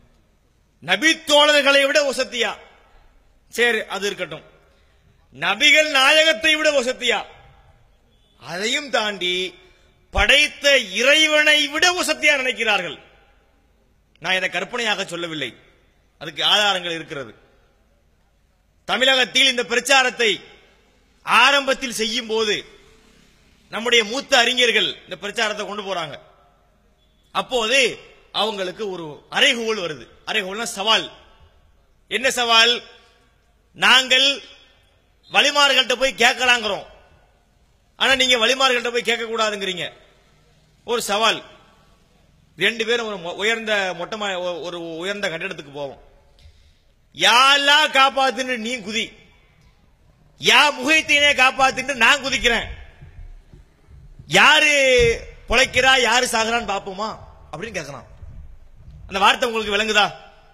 நபி தோழர்களை விட வசத்தியா சரி அது இருக்கட்டும் நபிகள் நாயகத்தை விட வசத்தியா அதையும் தாண்டி படைத்த இறைவனை விட வசத்தியா நினைக்கிறார்கள் நான் இதை கற்பனையாக சொல்லவில்லை அதுக்கு ஆதாரங்கள் இருக்கிறது தமிழகத்தில் இந்த பிரச்சாரத்தை ஆரம்பத்தில் செய்யும் போது நம்முடைய மூத்த அறிஞர்கள் இந்த பிரச்சாரத்தை கொண்டு போறாங்க அப்போது அவங்களுக்கு ஒரு அறைகூவல் வருது அறைகூவல்னா சவால் என்ன சவால் நாங்கள் வழிமார்கள்ட்ட போய் கேட்கலாங்கிறோம் ஆனா நீங்க வழிமார்கள்ட்ட போய் கேட்க கூடாதுங்கிறீங்க ஒரு சவால் ரெண்டு பேரும் ஒரு மொ- உயர்ந்த மொட்டை மா- ஒ- ஒரு உயர்ந்த கட்டிடத்துக்கு போவோம் யாரெல்லாம் காப்பாத்துன்னு நீ குதி யா முகைத்தீனே காப்பாத்துன்னு நான் குதிக்கிறேன் யாரு பொழைக்கிறா யாரு சாகுறான்னு பாப்போமா அப்படின்னு கேட்கறான் அந்த வார்த்தை உங்களுக்கு விளங்குதா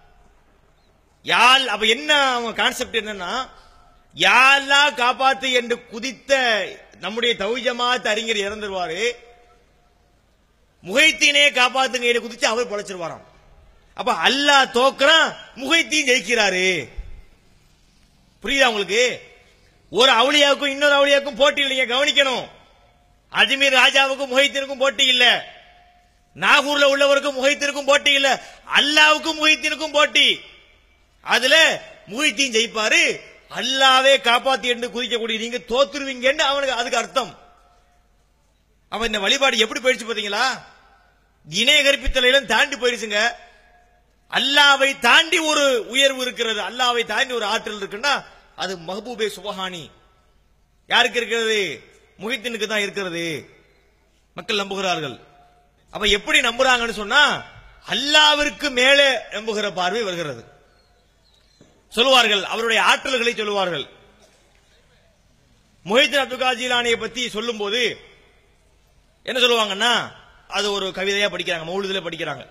யாழ் அப்ப என்ன அவங்க கான்செப்ட் என்னன்னா யாரெல்லாம் காப்பாத்து என்று குதித்த நம்முடைய தௌஜமாத் அறிஞர் இறந்துருவாரு முகைத்தீனே காப்பாத்துங்க என்று குதிச்சு அவர் பொழைச்சிருவாராம் அப்ப அல்லாஹ் தோக்குறான் முகைத்தீன் ஜெயிக்கிறாரு புரியுதா உங்களுக்கு ஒரு அவுளியாவுக்கும் இன்னொரு அவுளியாவுக்கும் போட்டி இல்லைங்க கவனிக்கணும் அஜ்மீர் ராஜாவுக்கும் முகைத்திற்கும் போட்டி இல்ல நாகூர்ல உள்ளவருக்கும் முகைத்திற்கும் போட்டி இல்ல அல்லாவுக்கும் முகைத்திற்கும் போட்டி அதுல முகைத்தீன் ஜெயிப்பாரு அல்லாவே காப்பாத்தி என்று குதிக்கக்கூடிய நீங்க தோத்துருவீங்கன்னு அவனுக்கு அதுக்கு அர்த்தம் அவன் இந்த வழிபாடு எப்படி போயிடுச்சு பாத்தீங்களா இணைய கற்பித்தலையிலும் தாண்டி போயிடுச்சுங்க அல்லாவை தாண்டி ஒரு உயர்வு இருக்கிறது அல்லாவை தாண்டி ஒரு ஆற்றல் இருக்குன்னா அது மஹபூபே சுபஹானி யாருக்கு இருக்கிறது முகித்தினுக்கு தான் இருக்கிறது மக்கள் நம்புகிறார்கள் அப்ப எப்படி நம்புறாங்கன்னு சொன்னா அல்லாவிற்கு மேலே நம்புகிற பார்வை வருகிறது சொல்லுவார்கள் அவருடைய ஆற்றல்களை சொல்லுவார்கள் முஹித்தின் அப்துல் காதர் ஜீலானியை பத்தி சொல்லும்போது என்ன சொல்லுவாங்கன்னா அது ஒரு கவிதையா படிக்கிறாங்க மௌலுதுல படிக்கிறாங்க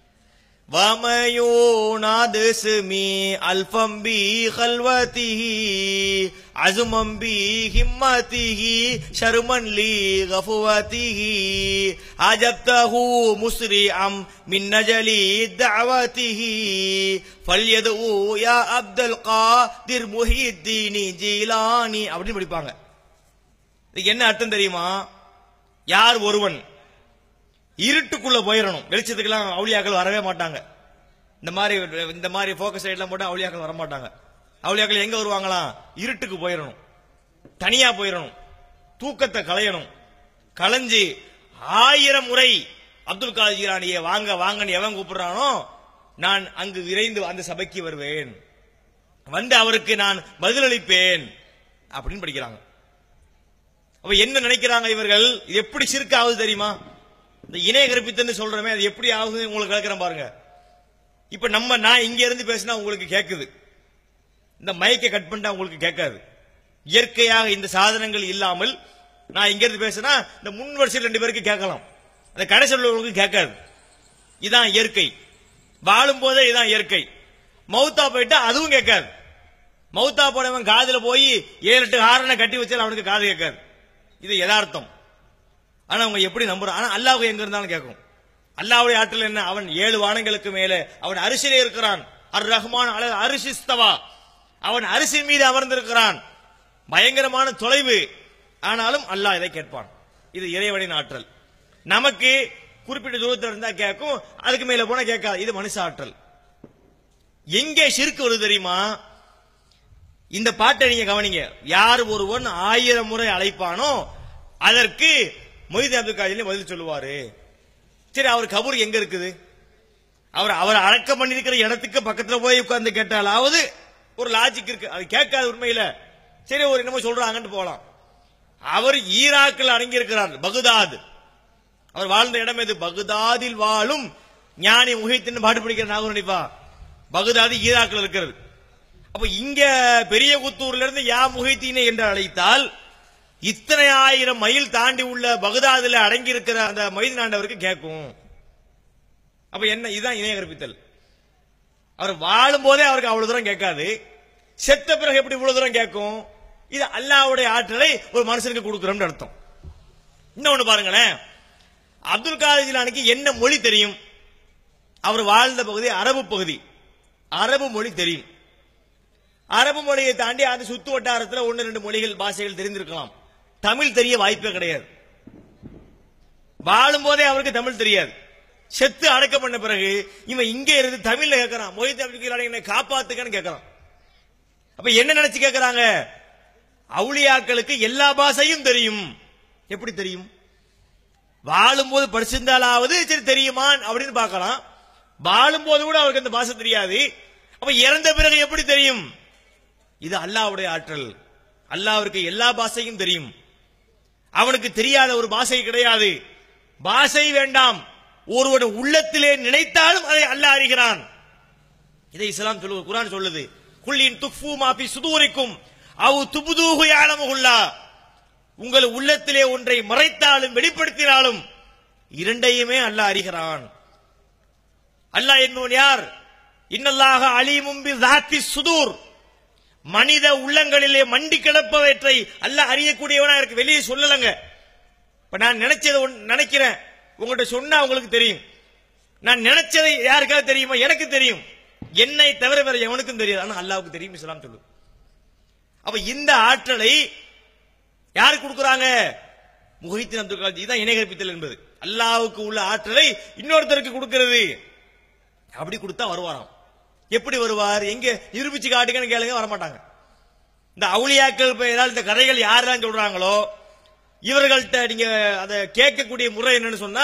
وميوناد اسمي الفا بي خلوته عزما بي همته شرما لي غفوته عجبته مسرعا من نجل دعوته فليدعو يا عبد القادر محي الدين جيلاني அப்படின்னு படிப்பாங்க இதுக்கு என்ன அர்த்தம் தெரியுமா யார் ஒருவன் இருட்டுக்குள்ள போயிடணும் வெளிச்சத்துக்கெல்லாம் அவுளியாக்கள் வரவே மாட்டாங்க இந்த மாதிரி இந்த மாதிரி போக்கஸ் சைட்லாம் போட்டு அவுளியாக்கள் வர மாட்டாங்க அவுளியாக்கள் எங்க வருவாங்களாம் இருட்டுக்கு போயிடணும் தனியா போயிடணும் தூக்கத்தை களையணும் களைஞ்சு ஆயிரம் முறை அப்துல் காதர் ஜீலானியை வாங்க வாங்கன்னு எவன் கூப்பிடுறானோ நான் அங்கு விரைந்து அந்த சபைக்கு வருவேன் வந்து அவருக்கு நான் பதிலளிப்பேன் அப்படின்னு படிக்கிறாங்க அப்ப என்ன நினைக்கிறாங்க இவர்கள் இது எப்படி சிறுக்காவது தெரியுமா இந்த இணைய கற்பித்தன்னு சொல்றமே அது எப்படி ஆகுது உங்களுக்கு விளக்குறேன் பாருங்க இப்ப நம்ம நான் இங்க இருந்து பேசினா உங்களுக்கு கேக்குது இந்த மைக்கை கட் பண்ணிட்டா உங்களுக்கு கேட்காது இயற்கையாக இந்த சாதனங்கள் இல்லாமல் நான் இங்க இருந்து பேசினா இந்த முன் வரிசையில் ரெண்டு பேருக்கு கேட்கலாம் அந்த கடைசி உள்ளவங்களுக்கு கேட்காது இதான் இயற்கை வாழும் போதே இதான் இயற்கை மௌத்தா போயிட்டா அதுவும் கேட்காது மௌத்தா போனவன் காதுல போய் ஏழு எட்டு ஹாரனை கட்டி வச்சாலும் அவனுக்கு காது கேட்காது இது யதார்த்தம் ஆனா அவங்க எப்படி நம்புறான் ஆனா அல்லாஹ் எங்க இருந்தாலும் கேட்கும் அல்லாஹ்வுடைய ஆற்றல் என்ன அவன் ஏழு வானங்களுக்கு மேலே அவன் அரிசிலே இருக்கிறான் அர் ரஹ்மான் அல அரிசிஸ்தவா அவன் அரிசி மீது அமர்ந்திருக்கிறான் பயங்கரமான தொலைவு ஆனாலும் அல்லாஹ் இதை கேட்பான் இது இறைவனின் ஆற்றல் நமக்கு குறிப்பிட்ட தூரத்தில் இருந்தா கேட்கும் அதுக்கு மேல போனா கேட்காது இது மனுஷ ஆற்றல் எங்கே சிறுக்கு வருது தெரியுமா இந்த பாட்டை நீங்க கவனிங்க யார் ஒருவன் ஆயிரம் முறை அழைப்பானோ அதற்கு மொய்து அப்துல் காதிலே பதில் சொல்லுவாரு சரி அவர் கபூர் எங்க இருக்குது அவர் அவர் அடக்கம் பண்ணிருக்கிற இடத்துக்கு பக்கத்துல போய் உட்கார்ந்து கேட்டாலாவது ஒரு லாஜிக் இருக்கு அது கேட்காத உண்மையில சரி ஒரு என்னமோ சொல்றாங்கன்னு போலாம் அவர் ஈராக்கில் அடங்கி இருக்கிறார் பகுதாத் அவர் வாழ்ந்த இடம் எது பகுதாதில் வாழும் ஞானி முகித்தின் பாட்டு பிடிக்கிற நாகூர் நினைப்பா பகுதாது ஈராக்கில் இருக்கிறது அப்ப இங்க பெரிய குத்தூர்ல இருந்து யா முகைத்தீனை என்று அழைத்தால் இத்தனை ஆயிரம் மைல் தாண்டி உள்ள பகுதாதுல அடங்கி இருக்கிற அந்த மைதின் ஆண்டவருக்கு கேட்கும் அப்ப என்ன இதுதான் இணைய கற்பித்தல் அவர் வாழும் போதே அவருக்கு அவ்வளவு தூரம் கேட்காது செத்த பிறகு எப்படி இவ்வளவு தூரம் கேட்கும் இது அல்லாஹ்வுடைய ஆற்றலை ஒரு மனுஷனுக்கு கொடுக்கிறோம்னு அர்த்தம் இன்னொன்னு பாருங்களேன் அப்துல் காதர் ஜிலானிக்கு என்ன மொழி தெரியும் அவர் வாழ்ந்த பகுதி அரபு பகுதி அரபு மொழி தெரியும் அரபு மொழியை தாண்டி அது சுத்து வட்டாரத்தில் ஒன்னு ரெண்டு மொழிகள் பாஷைகள் தெரிந்திருக்கலாம் தமிழ் தெரிய வாய்ப்பே கிடையாது வாழும் போதே அவருக்கு தமிழ் தெரியாது செத்து அடக்கம் பண்ண பிறகு இவன் இங்க இருந்து தமிழ்ல கேட்கறான் மொய்து அப்துல் என்னை காப்பாத்துக்கன்னு கேட்கறான் அப்ப என்ன நினைச்சு கேட்கறாங்க அவுளியாக்களுக்கு எல்லா பாஷையும் தெரியும் எப்படி தெரியும் வாழும்போது படிச்சிருந்தாலாவது சரி தெரியுமா அப்படின்னு பார்க்கலாம் வாழும்போது கூட அவருக்கு அந்த பாஷை தெரியாது அப்ப இறந்த பிறகு எப்படி தெரியும் இது அல்லாஹ்வுடைய ஆற்றல் அல்லாஹ்விற்கு எல்லா பாஷையும் தெரியும் அவனுக்கு தெரியாத ஒரு பாஷை கிடையாது பாஷை வேண்டாம் ஒருவன் உள்ளத்திலே நினைத்தாலும் அதை அல்லாஹ் அறிகிறான் இதை இஸ்லாம் சொல்லுவது குர்ஆன் சொல்லுது குல்லின் துஃபு மாபி சுதூரிக்கும் அவு துபுதூஹு யாலமுகுல்லா உங்கள் உள்ளத்திலே ஒன்றை மறைத்தாலும் வெளிப்படுத்தினாலும் இரண்டையுமே அல்லாஹ் அறிகிறான் அல்லாஹ் என்பவன் யார் இன்னல்லாக அலீமும் பி ذَاتِ சுதூர் மனித உள்ளங்களிலே மண்டி கிடப்பவற்றை அல்லாஹ் அறியக்கூடியவனா இருக்கு வெளியே சொல்லலங்க இப்ப நான் நினைச்சதை ஒண்ணு நினைக்கிறேன் உங்கள்கிட்ட சொன்னா உங்களுக்கு தெரியும் நான் நினைச்சதை யாருக்காவது தெரியுமா எனக்கு தெரியும் என்னை தவிர வேற எவனுக்கும் தெரியாது ஆனா அல்லாவுக்கு தெரியும் இஸ்லாம் சொல்லு அப்ப இந்த ஆற்றலை யாருக்கு கொடுக்கறாங்க முஹித்தின் அப்துல் காலி இதுதான் இணை கற்பித்தல் என்பது அல்லாவுக்கு உள்ள ஆற்றலை இன்னொருத்தருக்கு கொடுக்கிறது அப்படி கொடுத்தா வருவாராம் எப்படி வருவார் எங்க நிரூபிச்சு காட்டுங்கன்னு கேளுங்க வரமாட்டாங்க இந்த அவுளியாக்கள் பெயரால் இந்த கதைகள் யாரெல்லாம் சொல்றாங்களோ இவர்கள்ட்ட நீங்க அதை கேட்கக்கூடிய முறை என்னன்னு சொன்னா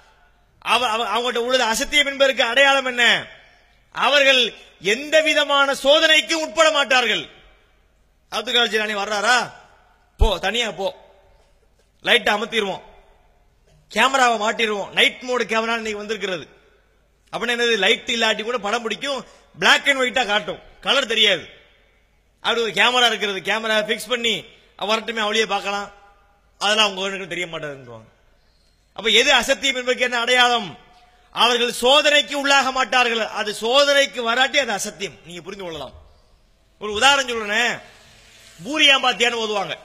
அவ அவ- அவங்கள்ட்ட உள்ளது அசத்தியம் என்பதற்கு அடையாளம் என்ன அவர்கள் எந்த விதமான சோதனைக்கும் உட்பட மாட்டார்கள் அப்துல் கலாம் ஜிலானி வர்றாரா போ தனியா போ லைட் அமர்த்திடுவோம் கேமராவை மாட்டிடுவோம் நைட் மோடு கேமரா இன்னைக்கு வந்திருக்கிறது அப்படின்னா என்னது லைட் இல்லாட்டி கூட படம் பிடிக்கும் Black அண்ட் ஒயிட்டா காட்டும் கலர் தெரியாது அப்படி ஒரு கேமரா இருக்கிறது கேமரா பிக்ஸ் பண்ணி அவ வரட்டுமே அவளையே பார்க்கலாம் அதெல்லாம் அவங்க தெரிய மாட்டாதுன்னு அப்ப எது அசத்தியம் என்பதற்கு என்ன அடையாளம் அவர்கள் சோதனைக்கு உள்ளாக மாட்டார்கள் அது சோதனைக்கு வராட்டி அது அசத்தியம் நீங்க புரிந்து கொள்ளலாம் ஒரு உதாரணம் சொல்றேன் பூரியாம்பாத்தியான்னு ஓதுவாங்க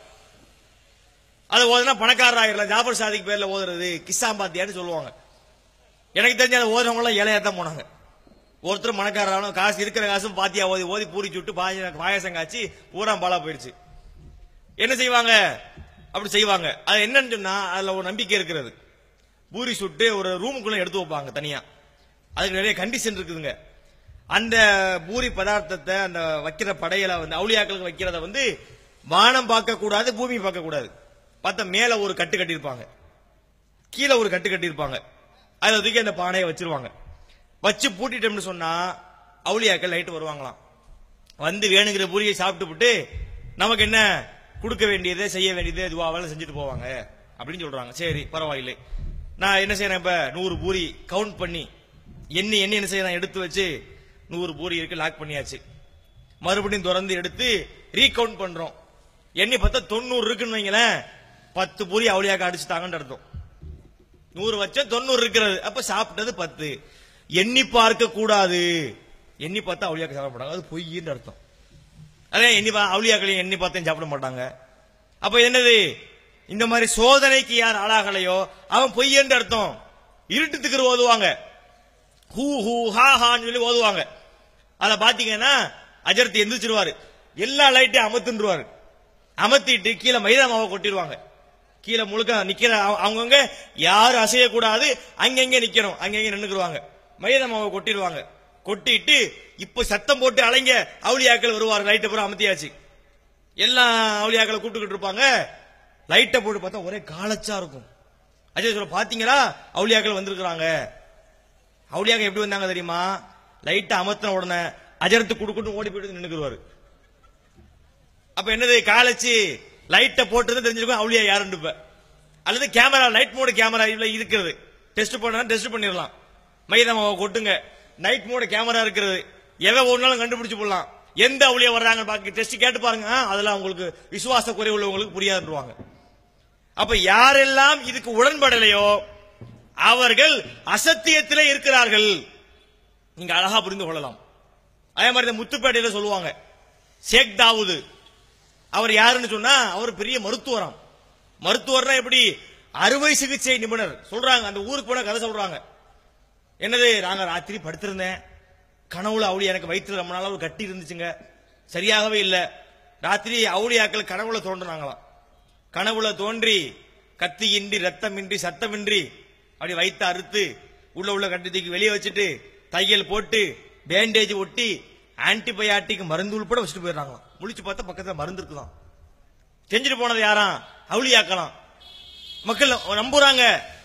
அது ஓதுனா பணக்காரர் ஆயிரலாம் ஜாஃபர் சாதிக் பேர்ல ஓதுறது கிஸ்ஸாம்பாத்தியான்னு சொல்லுவாங்க எனக்கு தெரிஞ்ச அதை ஓதுறவங்க எல்லாம் ஏழையா தான் போனாங்க ஒருத்தர் மணக்காரரான காசு இருக்கிற காசும் பாத்தியா ஓதி ஓதி பூரி சுட்டு பாய- பாயாசம் காய்ச்சி பூரா பாலா போயிடுச்சு என்ன செய்வாங்க அப்படி செய்வாங்க அது என்னன்னு சொன்னா அதுல ஒரு நம்பிக்கை இருக்கிறது பூரி சுட்டு ஒரு ரூமுக்குள்ள எடுத்து வைப்பாங்க தனியா அதுக்கு நிறைய கண்டிஷன் இருக்குதுங்க அந்த பூரி பதார்த்தத்தை அந்த வைக்கிற படையில வந்து அவுளியாக்களுக்கு வைக்கிறத வந்து வானம் பார்க்க கூடாது பூமி பார்க்க கூடாது பார்த்தா மேல ஒரு கட்டு கட்டியிருப்பாங்க கீழே ஒரு கட்டு கட்டியிருப்பாங்க அதுல தூக்கி அந்த பானையை வச்சிருவாங்க வச்சு பூட்டிட்டோம்னு சொன்னா அவுளியாக்கள் நைட்டு வருவாங்களாம் வந்து வேணுங்கிற பூரியை சாப்பிட்டு விட்டு நமக்கு என்ன கொடுக்க வேண்டியது செய்ய வேண்டியது இதுவாக செஞ்சுட்டு போவாங்க அப்படின்னு சொல்றாங்க சரி பரவாயில்லை நான் என்ன செய்யறேன் இப்ப நூறு பூரி கவுண்ட் பண்ணி எண்ணி எண்ணி என்ன செய்யறேன் எடுத்து வச்சு நூறு பூரி இருக்கு லாக் பண்ணியாச்சு மறுபடியும் திறந்து எடுத்து ரீகவுண்ட் பண்றோம் எண்ணி பார்த்தா தொண்ணூறு இருக்குன்னு வைங்களேன் பத்து பூரி அவளியாக அடிச்சுட்டாங்கன்னு அர்த்தம் நூறு வச்சம் தொண்ணூறு இருக்கிறது அப்ப சாப்பிட்டது பத்து எண்ணி பார்க்க கூடாது எண்ணி பார்த்தா அவளியாக்க சாப்பிட மாட்டாங்க அது பொய்ன்னு அர்த்தம் அதே எண்ணி பா அவளியாக்களையும் எண்ணி பார்த்தேன் சாப்பிட மாட்டாங்க அப்ப என்னது இந்த மாதிரி சோதனைக்கு யார் ஆளாகலையோ அவன் பொய் என்று அர்த்தம் இருட்டு திக்கிற ஓதுவாங்க ஹூ ஹூ ஹா ஹான்னு சொல்லி ஓதுவாங்க அத பாத்தீங்கன்னா அஜர்த்தி எந்திரிச்சிருவாரு எல்லா லைட்டையும் அமர்த்துருவாரு அமர்த்திட்டு கீழே மைதா மாவை கொட்டிடுவாங்க கீழே முழுக்க நிக்கிற அவ- அவங்கவங்க யாரும் அசையக்கூடாது அங்கங்க நிக்கணும் அங்கங்க நின்னுக்குருவாங்க மைதா மாவை கொட்டிடுவாங்க கொட்டிட்டு இப்ப சத்தம் போட்டு அலைங்க அவுளியாக்கள் வருவாங்க லைட்டை பூரா அமர்த்தியாச்சு எல்லா அவுளியாக்களை கூப்பிட்டுக்கிட்டு இருப்பாங்க லைட்டை போட்டு பார்த்தா ஒரே காலச்சா இருக்கும் அஜய் சொல்ல பாத்தீங்களா அவுளியாக்கள் வந்திருக்கிறாங்க அவுளியாக்கள் எப்படி வந்தாங்க தெரியுமா லைட்டை அமர்த்தின உடனே அஜரத்து குடுக்குட்டு ஓடி போயிட்டு நின்னுக்குருவாரு அப்ப என்னது காலச்சு லைட்டை போட்டது தெரிஞ்சிருக்கும் அவுளியா யாருன்னு இப்ப. அல்லது கேமரா லைட் மோடு கேமரா இல்ல இருக்கிறது டெஸ்ட் பண்ணா டெஸ்ட் பண்ணிடலாம் மைதா மாவை கொட்டுங்க நைட் மோடு கேமரா இருக்கிறது எதை ஒன்னாலும் கண்டுபிடிச்சு போடலாம் எந்த அவுளியா வர்றாங்க பாக்க டெஸ்ட் கேட்டு பாருங்க ஆ, அதெல்லாம் உங்களுக்கு விசுவாச குறை உள்ளவங்களுக்கு புரியாதுருவாங்க அப்ப யாரெல்லாம் இதுக்கு உடன்படலையோ அவர்கள் அசத்தியத்திலே இருக்கிறார்கள் நீங்க அழகா புரிந்து கொள்ளலாம் அதே மாதிரி இந்த முத்துப்பேட்டையில சொல்லுவாங்க ஷேக் தாவூது அவர் யாருன்னு சொன்னா அவர் பெரிய மருத்துவராம் மருத்துவர்னா எப்படி அறுவை சிகிச்சை நிபுணர் சொல்றாங்க அந்த ஊருக்கு போன கதை சொல்றாங்க என்னது நாங்க ராத்திரி படுத்திருந்தேன் கனவுல அவுளி எனக்கு வயிற்றுல ரொம்ப நாளா ஒரு கட்டி இருந்துச்சுங்க சரியாகவே இல்ல ராத்திரி அவுளியாக்கள் கனவுல தோன்றுனாங்களாம் கனவுல தோன்றி கத்தியின்றி ரத்தமின்றி சத்தமின்றி அப்படி வயிற்று அறுத்து உள்ள உள்ள கட்டி தூக்கி வெளியே வச்சுட்டு தையல் போட்டு பேண்டேஜ் ஒட்டி ஆன்டிபயாட்டிக் மருந்து உள்பட வச்சுட்டு போயிடுறாங்களாம் முழிச்சு பார்த்தா பக்கத்துல மருந்து இருக்குதான் செஞ்சுட்டு போனது யாராம் அவுளியாக்கலாம் மக்கள் நம்புறாங்க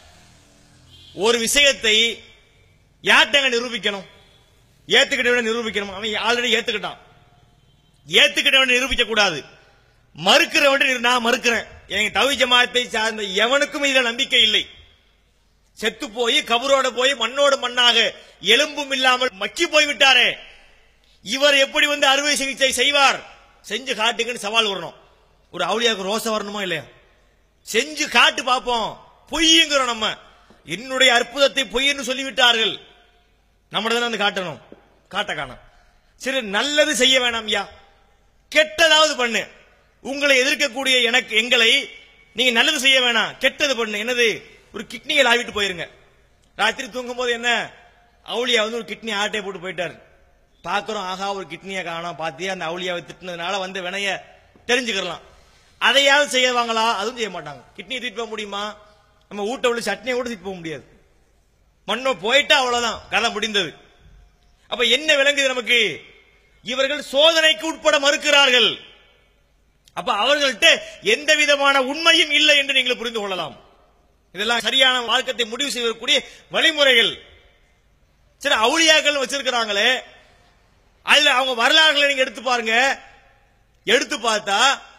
ஒரு விஷயத்தை யார்கிட்ட நிரூபிக்கணும் ஏத்துக்கிட்டவன நிரூபிக்கணும் அவன் ஆல்ரெடி ஏத்துக்கிட்டான் ஏத்துக்கிட்டவன நிரூபிக்க கூடாது மறுக்கிறவன் நான் மறுக்கிறேன் எனக்கு தவி ஜமாத்தை சார்ந்த எவனுக்கும் இதுல நம்பிக்கை இல்லை செத்து போய் கபரோட போய் மண்ணோடு மண்ணாக எலும்பும் இல்லாமல் மக்கி போய் விட்டாரே இவர் எப்படி வந்து அறுவை சிகிச்சை செய்வார் செஞ்சு காட்டுங்கன்னு சவால் வரணும் ஒரு அவுளியாவுக்கு ரோசம் வரணுமா இல்லையா செஞ்சு காட்டு பார்ப்போம் பொய்யுங்கிறோம் நம்ம என்னுடைய அற்புதத்தை பொய்ன்னு சொல்லிவிட்டார்கள் நம்ம தானே வந்து காட்டணும் காட்ட காணும் சரி நல்லது செய்ய வேணாம் ஐயா கெட்டதாவது பண்ணு உங்களை எதிர்க்கக்கூடிய எனக்கு எங்களை நீங்க நல்லது செய்ய வேணாம் கெட்டது பண்ணு என்னது ஒரு கிட்னியை லாவிட்டு போயிருங்க ராத்திரி தூங்கும் போது என்ன அவுளியா வந்து ஒரு கிட்னி ஆட்டை போட்டு போயிட்டாரு பாக்குறோம் ஆகா ஒரு கிட்னியை காணோம் பாத்தியா அந்த அவுளியாவை திட்டினதுனால வந்து வினைய தெரிஞ்சுக்கலாம் அதையாவது செய்வாங்களா அதுவும் செய்ய மாட்டாங்க கிட்னியை தூக்கிட்டு போக முடியுமா நம்ம வீட்டை உள்ள சட்னியை கூட தூக்கிட்டு போக முடியாது மண்ணோ போயிட்டா அவ்வளவுதான் கதை முடிந்தது அப்ப என்ன விளங்குது நமக்கு இவர்கள் சோதனைக்கு உட்பட மறுக்கிறார்கள் அப்ப அவர்கள்ட்ட எந்த விதமான உண்மையும் இல்லை என்று நீங்கள் புரிந்து கொள்ளலாம் இதெல்லாம் சரியான வாழ்க்கத்தை முடிவு செய்யக்கூடிய வழிமுறைகள் சரி அவுளியாக்கள் வச்சிருக்கிறாங்களே அதுல அவங்க வரலாறுகளை நீங்க எடுத்து பாருங்க எடுத்து பார்த்தா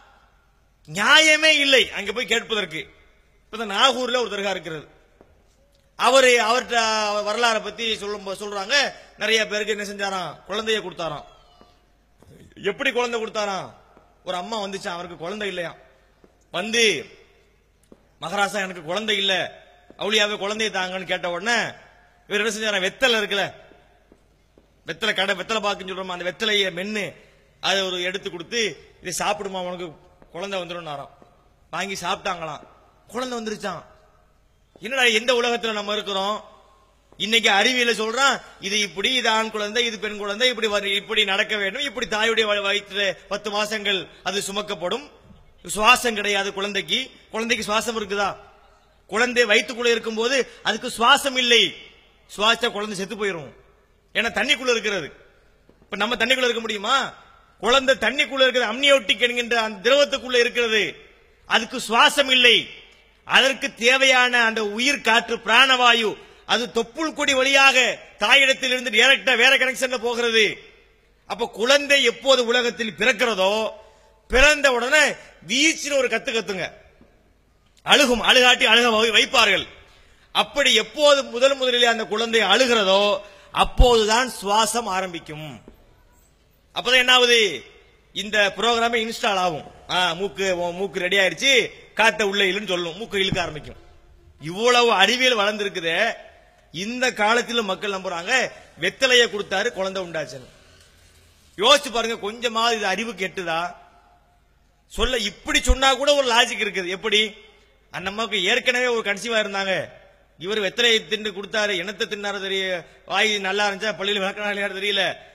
நியாயமே இல்லை அங்க போய் கேட்பதற்கு இப்ப இந்த நாகூர்ல ஒரு தர்கா இருக்கிறது அவரு அவர்கிட்ட வரலாறை பத்தி சொல்லும் சொல்றாங்க நிறைய பேருக்கு என்ன செஞ்சாராம் குழந்தைய கொடுத்தாராம் எப்படி குழந்தை கொடுத்தாராம் ஒரு அம்மா வந்துச்சாம் அவருக்கு குழந்தை இல்லையா வந்து மகாராசா எனக்கு குழந்தை இல்ல அவுளியாவே குழந்தைய தாங்கன்னு கேட்ட உடனே இவர் என்ன செஞ்சாராம் வெத்தலை இருக்குல்ல வெத்தலை கடை வெத்தலை பாக்குன்னு சொல்றோமா அந்த வெத்தலையை மென்னு அதை ஒரு எடுத்து கொடுத்து இதை சாப்பிடுமா உனக்கு குழந்தை வந்துடும் வாங்கி சாப்பிட்டாங்களாம் குழந்தை வந்துருச்சான் என்னடா எந்த உலகத்துல நம்ம இருக்கிறோம் இன்னைக்கு அறிவியல சொல்றான் இது இப்படி இது ஆண் குழந்தை இது பெண் குழந்தை இப்படி வரு- இப்படி நடக்க வேண்டும் இப்படி தாயுடைய வ- வயிற்றுல பத்து மாசங்கள் அது சுமக்கப்படும் சுவாசம் கிடையாது குழந்தைக்கு குழந்தைக்கு சுவாசம் இருக்குதா குழந்தை வயிற்றுக்குள்ள இருக்கும்போது அதுக்கு சுவாசம் இல்லை சுவாச குழந்தை செத்து போயிரும் ஏன்னா தண்ணிக்குள்ள இருக்கிறது இப்ப நம்ம தண்ணிக்குள்ள இருக்க முடியுமா குழந்தை தண்ணிக்குள்ள இருக்கிறது அம்னியோட்டிக் என்கின்ற அந்த திரவத்துக்குள்ள இருக்கிறது அதுக்கு சுவாசம் இல்லை அதற்கு தேவையான அந்த உயிர் காற்று பிராணவாயு அது தொப்புள் கொடி வழியாக தாயிடத்தில் இருந்து டைரக்டா வேற கனெக்ஷன்ல போகிறது அப்ப குழந்தை எப்போது உலகத்தில் பிறக்கிறதோ பிறந்த உடனே வீச்சுன்னு ஒரு கத்து கத்துங்க அழுகும் அழுகாட்டி அழுக வை- வைப்பார்கள் அப்படி எப்போது முதல் முதலிலே அந்த குழந்தை அழுகிறதோ அப்போதுதான் சுவாசம் ஆரம்பிக்கும் அப்பதான் என்ன ஆகுது இந்த ப்ரோக்ராமே இன்ஸ்டால் ஆகும் ஆ, மூக்கு உன் மூக்கு ரெடி ஆயிருச்சு காத்த உள்ள இல்லைன்னு சொல்லும் மூக்கு இழுக்க ஆரம்பிக்கும் இவ்வளவு அறிவியல் வளர்ந்திருக்குதே இந்த காலத்திலும் மக்கள் நம்புறாங்க வெத்தலைய கொடுத்தாரு குழந்தை உண்டாச்சுன்னு யோசிச்சு பாருங்க கொஞ்சமாவது இது அறிவு கெட்டுதா சொல்ல இப்படி சொன்னா கூட ஒரு லாஜிக் இருக்குது எப்படி அந்த அம்மாவுக்கு ஏற்கனவே ஒரு கன்சீவா இருந்தாங்க இவர் வெத்தலையை தின்னு கொடுத்தாரு என்னத்தை தின்னாரு தெரிய வாய் நல்லா இருந்துச்சா பள்ளியில் விளக்கினா இல்லையா தெரியல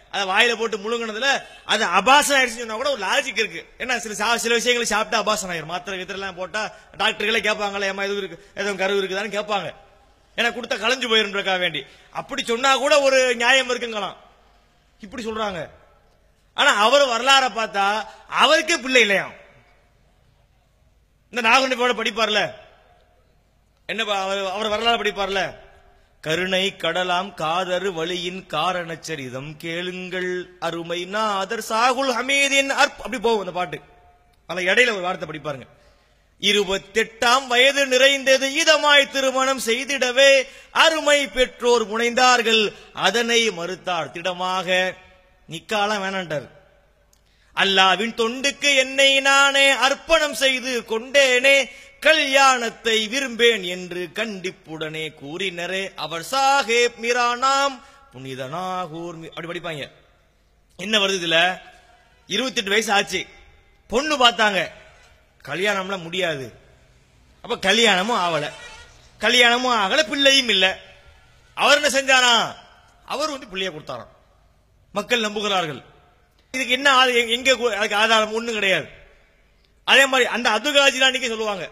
அதை வாயில போட்டு முழுங்கினதுல அது அபாசம் ஆயிடுச்சுன்னு சொன்னா கூட ஒரு லாஜிக் இருக்கு ஏன்னா சில சா- சில விஷயங்களை சாப்பிட்டா அபாசம் ஆயிரும் மாத்திரை கீத்திரை எல்லாம் போட்டா டாக்டர்களே கேட்பாங்களே ஏமா எதுவும் இருக்கு எதுவும் கருவு இருக்குதான்னு கேட்பாங்க ஏன்னா கொடுத்தா களைஞ்சு போயிருன்றக்கா வேண்டி அப்படி சொன்னா கூட ஒரு நியாயம் இருக்குங்களாம் இப்படி சொல்றாங்க ஆனா அவர் வரலாற பார்த்தா அவருக்கே பிள்ளை இல்லையாம் இந்த நாகண்டிப்போட படிப்பார்ல என்ன பா- அவர் அவர் வரலாறு படிப்பார்ல கருணை கடலாம் காதரு வழியின் காரணச்சரிதம் கேளுங்கள் அருமை நாதர் சாகுல் ஹமீதின் அர்ப் அப்படி போகும் அந்த பாட்டு அதுல இடையில ஒரு வார்த்தை படிப்பாருங்க இருபத்தெட்டாம் வயது நிறைந்தது இதமாய் திருமணம் செய்திடவே அருமை பெற்றோர் முனைந்தார்கள் அதனை மறுத்தார் திடமாக நிக்காலாம் வேணான்டார் அல்லாவின் தொண்டுக்கு என்னை நானே அர்ப்பணம் செய்து கொண்டேனே கல்யாணத்தை விரும்பேன் என்று கண்டிப்புடனே கூறினரே அவர் சாஹேப் மீரானாம் புனித நாகூர் மீ- அப்படி படிப்பாங்க என்ன வருது இதுல இருபத்தெட்டு வயசு ஆச்சு பொண்ணு பார்த்தாங்க கல்யாணம்லாம் முடியாது அப்ப கல்யாணமும் ஆவல கல்யாணமும் ஆகல பிள்ளையும் இல்ல அவர் என்ன செஞ்சாரா அவர் வந்து பிள்ளைய கொடுத்தாராம் மக்கள் நம்புகிறார்கள் இதுக்கு என்ன ஆது- எங்க- எங்க கு- அதுக்கு ஆதாரம் ஒண்ணும் கிடையாது அதே மாதிரி அந்த அதுகாஜிலாம் அன்னைக்கு சொல்லுவாங்க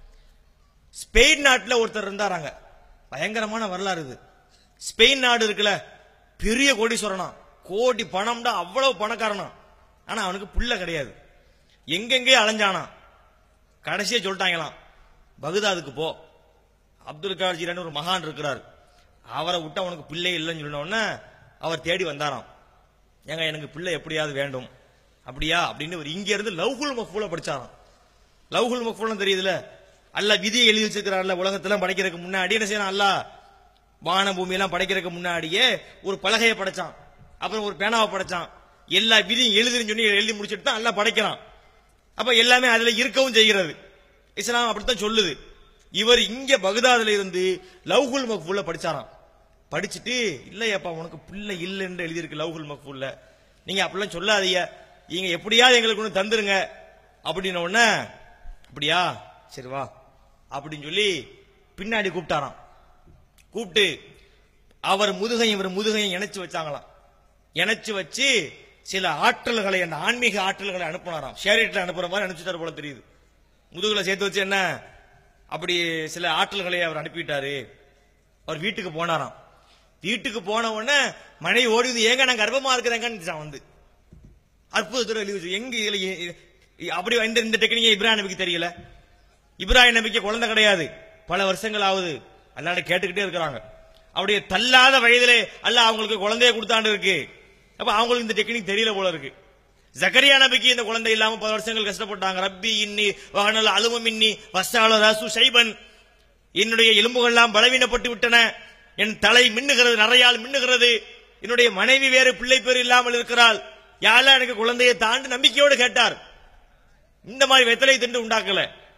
ஸ்பெயின் நாட்டுல ஒருத்தர் இருந்தாராங்க பயங்கரமான வரலாறு இது ஸ்பெயின் நாடு இருக்குல்ல பெரிய கோடீஸ்வரனா கோடி பணம்டா அவ்வளவு பணக்காரனா ஆனா அவனுக்கு புள்ள கிடையாது எங்கெங்கே அலைஞ்சானா கடைசியா சொல்லிட்டாங்களாம் பகுதாதுக்கு போ அப்துல் கார் ஜீரான்னு ஒரு மகான் இருக்கிறார் அவரை விட்டு அவனுக்கு பிள்ளை இல்லைன்னு சொன்ன உடனே அவர் தேடி வந்தாராம் ஏங்க எனக்கு பிள்ளை எப்படியாவது வேண்டும் அப்படியா அப்படின்னு ஒரு இங்க இருந்து லவ்ஹுல் மஃபூல படிச்சாராம் லவ்ஹுல் மஃபூலம் தெரியுதுல அல்லாஹ் விதியை எழுதி வச்சிருக்கிறார்ல உலகத்தெல்லாம் படைக்கிறதுக்கு முன்னாடி என்ன செய்யணும் அல்லாஹ் வான பூமி எல்லாம் படைக்கிறதுக்கு முன்னாடியே ஒரு பலகையை படைச்சான் அப்புறம் ஒரு பேனாவை படைச்சான் எல்லா விதியும் எழுதுன்னு சொல்லி எழுதி முடிச்சிட்டு தான் அல்லாஹ் படைக்கிறான் அப்ப எல்லாமே அதுல இருக்கவும் செய்கிறது இஸ்லாம் அப்படித்தான் சொல்லுது இவர் இங்க பகுதாதுல இருந்து லவ்ஹுல் மக்ஃபூல்ல படிச்சாராம் படிச்சுட்டு இல்லையாப்பா உனக்கு பிள்ளை இல்லைன்னு எழுதியிருக்கு லவ்ஹுல் மக்ஃபூல்ல நீங்க அப்படிலாம் சொல்லாதீங்க நீங்க எப்படியாவது எங்களுக்கு ஒன்று தந்துருங்க அப்படின்ன உடனே அப்படியா சரி வா அப்படின்னு சொல்லி பின்னாடி கூப்பிட்டாராம் கூப்பிட்டு அவர் முதுகையும் இவர் முதுகையும் இணைச்சு வச்சாங்களாம் இணைச்சு வச்சு சில ஆற்றல்களை அந்த ஆன்மீக ஆற்றல்களை அனுப்புனாராம் ஷேரிட்ல அனுப்புற மாதிரி அனுப்பிச்சுட்டாரு போல தெரியுது முதுகுல சேர்த்து வச்சு என்ன அப்படி சில ஆற்றல்களை அவர் அனுப்பிட்டாரு அவர் வீட்டுக்கு போனாராம் வீட்டுக்கு போன உடனே மனைவி ஓடி வந்து ஏங்க நான் கர்ப்பமா இருக்கிறேங்கன்னு வந்து அற்புதத்துல எழுதி வச்சு எங்க இதுல எ- எ- அப்படி இந்த இந்த டெக்னிக் இப்ராஹிம் நபிக்கு தெரியல இப்ராஹிம் நபிக்கு குழந்தை கிடையாது பல வருஷங்கள் ஆகுது அல்லாட கேட்டுக்கிட்டே இருக்கிறாங்க அப்படியே தள்ளாத வயதிலே அல்லாஹ் அவங்களுக்கு குழந்தைய கொடுத்தாண்டு இருக்கு அப்ப அவங்களுக்கு இந்த டெக்னிக் தெரியல போல இருக்கு ஜக்கரியா நபிக்கு இந்த குழந்தை இல்லாம பல வருஷங்கள் கஷ்டப்பட்டாங்க ரப்பி இன்னி வகனல் அலுமம் இன்னி வஸ்தால ராசு சைபன் என்னுடைய எலும்புகள் எல்லாம் பலவீனப்பட்டு விட்டன என் தலை மின்னுகிறது நிறையால் மின்னுகிறது என்னுடைய மனைவி வேறு பிள்ளை பேர் இல்லாமல் இருக்கிறாள் யாரெல்லாம் எனக்கு குழந்தையை தாண்டு நம்பிக்கையோடு கேட்டார் இந்த மாதிரி வெத்தலை திண்டு உண்டாக்கல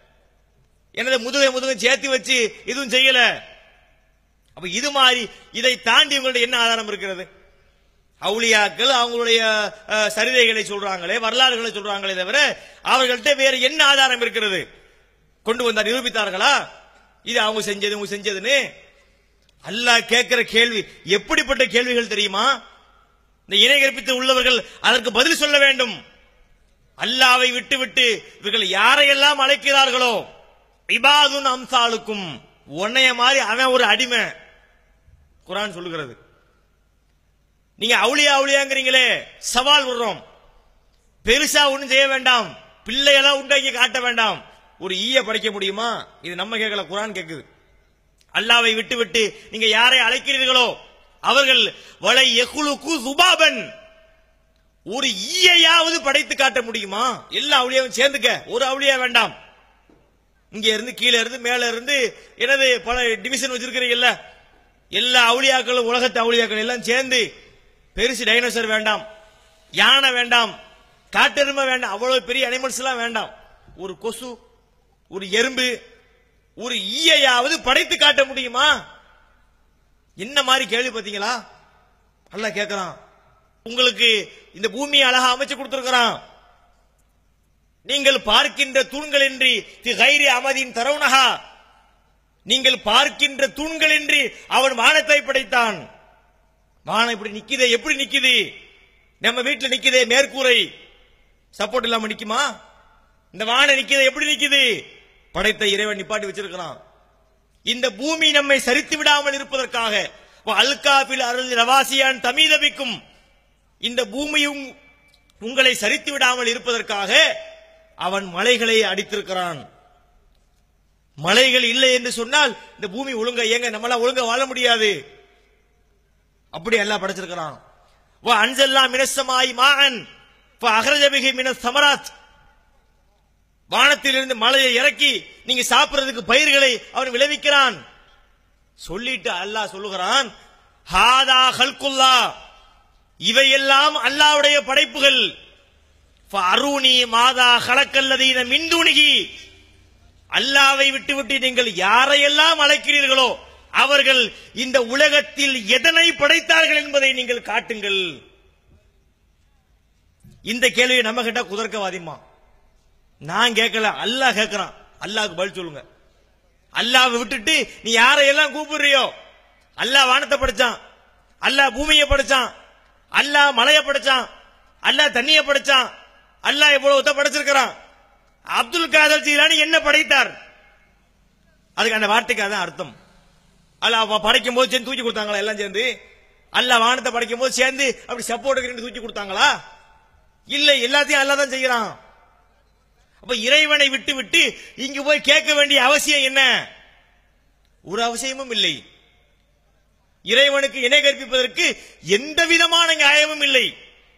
எனது முதுகை முதுகை சேர்த்து வச்சு எதுவும் செய்யல அப்ப இது மாதிரி இதை தாண்டி உங்களுடைய என்ன ஆதாரம் இருக்கிறது அவுளியாக்கள் அவங்களுடைய அஹ், சரிதைகளை சொல்றாங்களே வரலாறுகளை சொல்றாங்களே தவிர அவர்கள்ட்ட வேற என்ன ஆதாரம் இருக்கிறது கொண்டு வந்தார் நிரூபித்தார்களா இது அவங்க செஞ்சது இவங்க செஞ்சதுன்னு அல்லாஹ் கேட்கிற கேள்வி எப்படிப்பட்ட கேள்விகள் தெரியுமா இந்த இணை கற்பித்து உள்ளவர்கள் அதற்கு பதில் சொல்ல வேண்டும் அல்லாவை விட்டு விட்டு இவர்கள் யாரையெல்லாம் அழைக்கிறார்களோ இபாதுன் அம்சாலுக்கும் உன்னைய மாதிரி அவன் ஒரு அடிமை குரான் சொல்லுகிறது நீங்க அவுளியா அவுளியாங்கிறீங்களே சவால் விடுறோம் பெருசா ஒண்ணும் செய்ய வேண்டாம் பிள்ளையெல்லாம் உண்டாக்கி காட்ட வேண்டாம் ஒரு ஈய படைக்க முடியுமா இது நம்ம கேட்கல குரான் கேக்குது அல்லாவை விட்டு விட்டு நீங்க யாரை அழைக்கிறீர்களோ அவர்கள் வலை எகுலுக்கு சுபாபன் ஒரு ஈயையாவது படைத்து காட்ட முடியுமா எல்லா அவுளியாவும் சேர்ந்துக்க ஒரு அவுளியா வேண்டாம் இங்க இருந்து கீழே இருந்து மேல இருந்து எனது பல டிவிஷன் வச்சிருக்கிறீங்கல்ல எல்லா அவுளியாக்களும் உலகத்து அவுளியாக்கள் எல்லாம் சேர்ந்து பெருசு டைனோசர் வேண்டாம் யானை வேண்டாம் காட்டெருமை வேண்டாம் அவ்வளவு பெரிய அனிமல்ஸ் எல்லாம் வேண்டாம் ஒரு கொசு ஒரு எறும்பு ஒரு ஈயையாவது படைத்து காட்ட முடியுமா என்ன மாதிரி கேள்வி பாத்தீங்களா அல்லாஹ் கேட்கறான் உங்களுக்கு இந்த பூமியை அழகா அமைச்சு கொடுத்திருக்கிறான் நீங்கள் பார்க்கின்ற தூண்களின்றி தி கைரி அமதின் தரவுனகா நீங்கள் பார்க்கின்ற தூண்களின்றி அவன் வானத்தை படைத்தான் வானம் இப்படி நிக்குதே எப்படி நிக்குது நம்ம வீட்டுல நிக்குதே மேற்கூரை சப்போர்ட் இல்லாம நிக்குமா இந்த வானை நிக்குது எப்படி நிக்குது படைத்த இறைவன் நிப்பாட்டி வச்சிருக்கிறான் இந்த பூமி நம்மை சரித்து விடாமல் இருப்பதற்காக அல்காபில் அருள் ரவாசியான் தமிழபிக்கும் இந்த பூமியும் உங்களை சரித்து விடாமல் இருப்பதற்காக அவன் மலைகளை அடித்திருக்கிறான் மலைகள் இல்லை என்று சொன்னால் இந்த பூமி ஒழுங்கா இயங்க நம்மளால ஒழுங்கா வாழ முடியாது அப்படி எல்லாம் படைச்சிருக்கிறான் அன்சல்லா மினசமாய் மான் அகரஜபிகை மின சமராத் வானத்திலிருந்து மலையை இறக்கி நீங்க சாப்பிடுறதுக்கு பயிர்களை அவன் விளைவிக்கிறான் சொல்லிட்டு அல்லாஹ் சொல்லுகிறான் ஹாதா ஹல்குல்லா இவையெல்லாம் அல்லாவுடைய படைப்புகள் அருணி மாதா கலக்கல்லதீன மின்துணிகி அல்லாவை விட்டுவிட்டு நீங்கள் யாரையெல்லாம் அழைக்கிறீர்களோ அவர்கள் இந்த உலகத்தில் எதனை படைத்தார்கள் என்பதை நீங்கள் காட்டுங்கள் இந்த கேள்வியை நம்ம கிட்ட குதர்க்கவாதிமா நான் கேட்கல அல்லாஹ் கேட்கிறான் அல்லாஹ்க்கு பதில் சொல்லுங்க அல்லாவை விட்டுட்டு நீ யாரையெல்லாம் கூப்பிடுறியோ அல்லாஹ் வானத்தை படைச்சான் அல்லாஹ் பூமியை படைச்சான் அல்லாஹ் மலையை படைச்சான் அல்லாஹ் தண்ணியை படைச்சான் அல்லாஹ் இவ்வளவு படைச்சிருக்கிறான் அப்துல் காதர் ஜீலானி என்ன படைத்தார் அதுக்கு அந்த வார்த்தைக்கு அதான் அர்த்தம் அல்லாஹ் படைக்கும் போது சேர்ந்து தூக்கி கொடுத்தாங்களா எல்லாம் சேர்ந்து அல்லாஹ் வானத்தை படைக்கும் போது சேர்ந்து அப்படி சப்போர்ட்டுக்கு தூக்கி கொடுத்தாங்களா இல்ல எல்லாத்தையும் அல்லாஹ் தான் செய்யறான் அப்ப இறைவனை விட்டு விட்டு இங்கு போய் கேட்க வேண்டிய அவசியம் என்ன ஒரு அவசியமும் இல்லை இறைவனுக்கு இணை கற்பிப்பதற்கு எந்த விதமான நியாயமும் இல்லை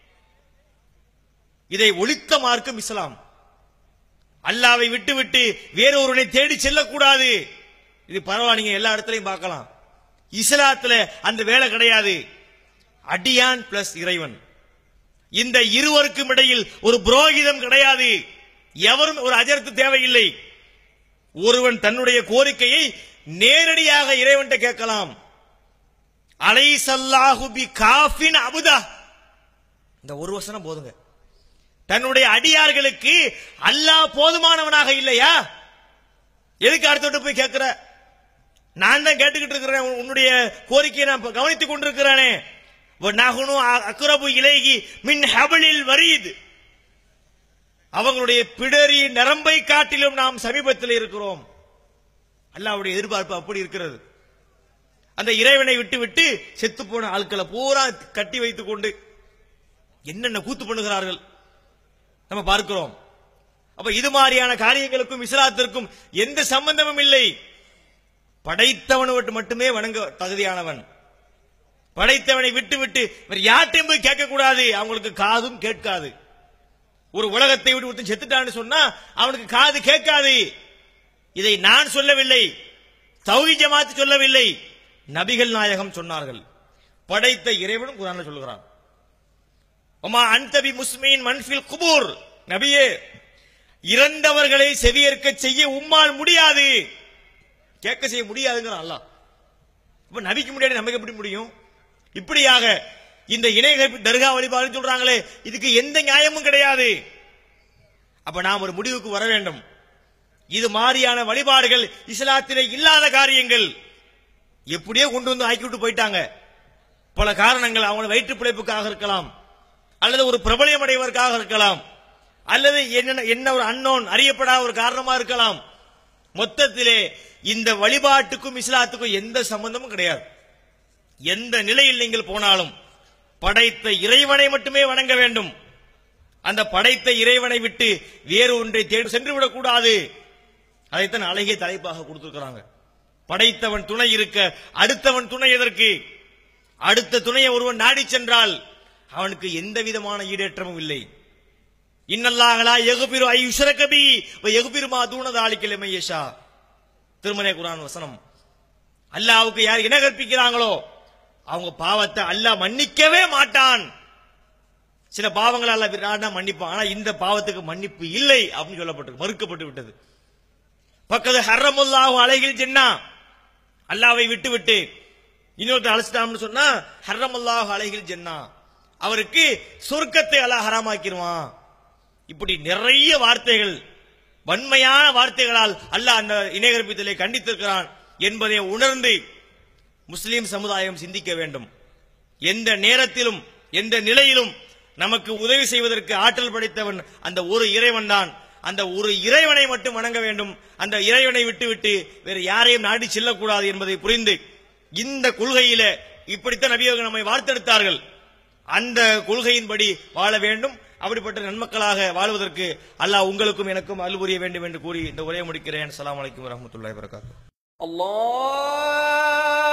இதை ஒழித்த மார்க்கம் இஸ்லாம் அல்லாவை விட்டு விட்டு வேறொருவனை தேடி செல்லக்கூடாது இது பரவாயில்ல நீங்க எல்லா இடத்துலையும் பார்க்கலாம் இஸ்லாத்துல அந்த வேலை கிடையாது அடியான் பிளஸ் இறைவன் இந்த இருவருக்கும் இடையில் ஒரு புரோகிதம் கிடையாது எவரும் ஒரு அஜர்த்து தேவையில்லை ஒருவன் தன்னுடைய கோரிக்கையை நேரடியாக இறைவன்கிட்ட கேட்கலாம் அலை சல்லாஹு பி காஃபின் அபுதா இந்த ஒரு வசனம் போதுங்க தன்னுடைய அடியார்களுக்கு அல்லாஹ் போதுமானவனாக இல்லையா எதுக்கு அடுத்தோட்டு போய் கேட்கிற நான் தான் கேட்டுக்கிட்டு இருக்கிறேன் உன்னுடைய கோரிக்கையை நான் கவனித்துக் கொண்டிருக்கிறேனே நகுனு அக்குரபு இலேகி மின் ஹபலில் வரீது அவங்களுடைய பிடரி நரம்பை காட்டிலும் நாம் சமீபத்தில் இருக்கிறோம் அல்லாவுடைய எதிர்பார்ப்பு அப்படி இருக்கிறது அந்த இறைவனை விட்டு விட்டு செத்து போன ஆட்களை பூரா கட்டி வைத்துக் கொண்டு என்னென்ன கூத்து பண்ணுகிறார்கள் நம்ம பார்க்கிறோம் அப்ப இது மாதிரியான காரியங்களுக்கும் இஸ்லாத்திற்கும் எந்த சம்பந்தமும் இல்லை படைத்தவன் மட்டுமே வணங்க தகுதியானவன் படைத்தவனை விட்டு விட்டு யார்ட்டையும் போய் கேட்க கூடாது அவங்களுக்கு காதும் கேட்காது ஒரு உலகத்தை விட்டு ஒருத்தன் செத்துட்டான்னு சொன்னா அவனுக்கு காது கேட்காது இதை நான் சொல்லவில்லை தௌஹி ஜமாத்து சொல்லவில்லை நபிகள் நாயகம் சொன்னார்கள் படைத்த இறைவனும் குரான் சொல்லுகிறான் ஒமா அன்தபி முஸ்மீன் மன்ஃபில் குபூர் நபியே இறந்தவர்களை செவியேற்க செய்ய உம்மால் முடியாது கேட்க செய்ய முடியாதுங்கிறான் அல்லாஹ் இப்ப நபிக்கு முடியாது நமக்கு எப்படி முடியும் இப்படியாக இந்த இணை தர்கா வழிபாடு சொல்றாங்களே இதுக்கு எந்த நியாயமும் கிடையாது அப்ப நாம் ஒரு முடிவுக்கு வர வேண்டும் இது மாதிரியான வழிபாடுகள் இஸ்லாத்திலே இல்லாத காரியங்கள் எப்படியோ கொண்டு வந்து ஆக்கிவிட்டு போயிட்டாங்க பல காரணங்கள் அவங்க வயிற்று பிழைப்புக்காக இருக்கலாம் அல்லது ஒரு பிரபலியம் அடைவதற்காக இருக்கலாம் அல்லது என்ன என்ன ஒரு அன்னோன் அறியப்படாத ஒரு காரணமா இருக்கலாம் மொத்தத்திலே இந்த வழிபாட்டுக்கும் இஸ்லாத்துக்கும் எந்த சம்பந்தமும் கிடையாது எந்த நிலையில் நீங்கள் போனாலும் படைத்த இறைவனை மட்டுமே வணங்க வேண்டும் அந்த படைத்த இறைவனை விட்டு வேறு ஒன்றை தேடி சென்று விடக்கூடாது அதைத்தான் அழகிய தலைப்பாக கொடுத்திருக்கிறாங்க படைத்தவன் துணை இருக்க அடுத்தவன் துணை எதற்கு அடுத்த துணையை ஒருவன் நாடி சென்றால் அவனுக்கு எந்த விதமான ஈடேற்றமும் இல்லை இன்னல்லாகலா எகுபிரு ஐ உஷரகபி எகுபிருமா தூணதாளிக்கல் மையஷா திருமலை குரான் வசனம் அல்லாவுக்கு யார் இன கற்பிக்கிறாங்களோ அவங்க பாவத்தை அல்லாஹ் மன்னிக்கவே மாட்டான் சில பாவங்கள் அல்ல விராடா மன்னிப்பான் ஆனா இந்த பாவத்துக்கு மன்னிப்பு இல்லை அப்படின்னு சொல்லப்பட்டு மறுக்கப்பட்டு விட்டது பக்கத்து ஹர்ரமுல்லாஹு அலைகில் ஜென்னா அல்லாவை விட்டு விட்டு இன்னொருத்தர் அழைச்சிட்டான்னு சொன்னா ஹர்ரமுல்லாஹு அலைகில் ஜென்னா அவருக்கு சொர்க்கத்தை அல்லாஹ் ஹராமாக்கிடுவான் இப்படி நிறைய வார்த்தைகள் வன்மையான வார்த்தைகளால் அல்லாஹ் அந்த இணைகற்பித்தலை கண்டித்திருக்கிறான் என்பதை உணர்ந்து முஸ்லிம் சமுதாயம் சிந்திக்க வேண்டும் எந்த நேரத்திலும் எந்த நிலையிலும் நமக்கு உதவி செய்வதற்கு ஆற்றல் படைத்தவன் அந்த ஒரு இறைவன் தான் அந்த ஒரு இறைவனை மட்டும் வணங்க வேண்டும் அந்த இறைவனை விட்டுவிட்டு வேறு யாரையும் நாடி செல்லக்கூடாது என்பதை புரிந்து இந்த கொள்கையில இப்படித்தான் நபியவர்கள் நம்மை வார்த்தெடுத்தார்கள் அந்த கொள்கையின்படி வாழ வேண்டும் அப்படிப்பட்ட நன்மக்களாக வாழ்வதற்கு அல்லாஹ் உங்களுக்கும் எனக்கும் அருள் புரிய வேண்டும் என்று கூறி இந்த உரையை முடிக்கிறேன் அஸ்ஸலாமு அலைக்கும் வரஹ்மத்துல்லாஹி வபரகாத்துஹு الله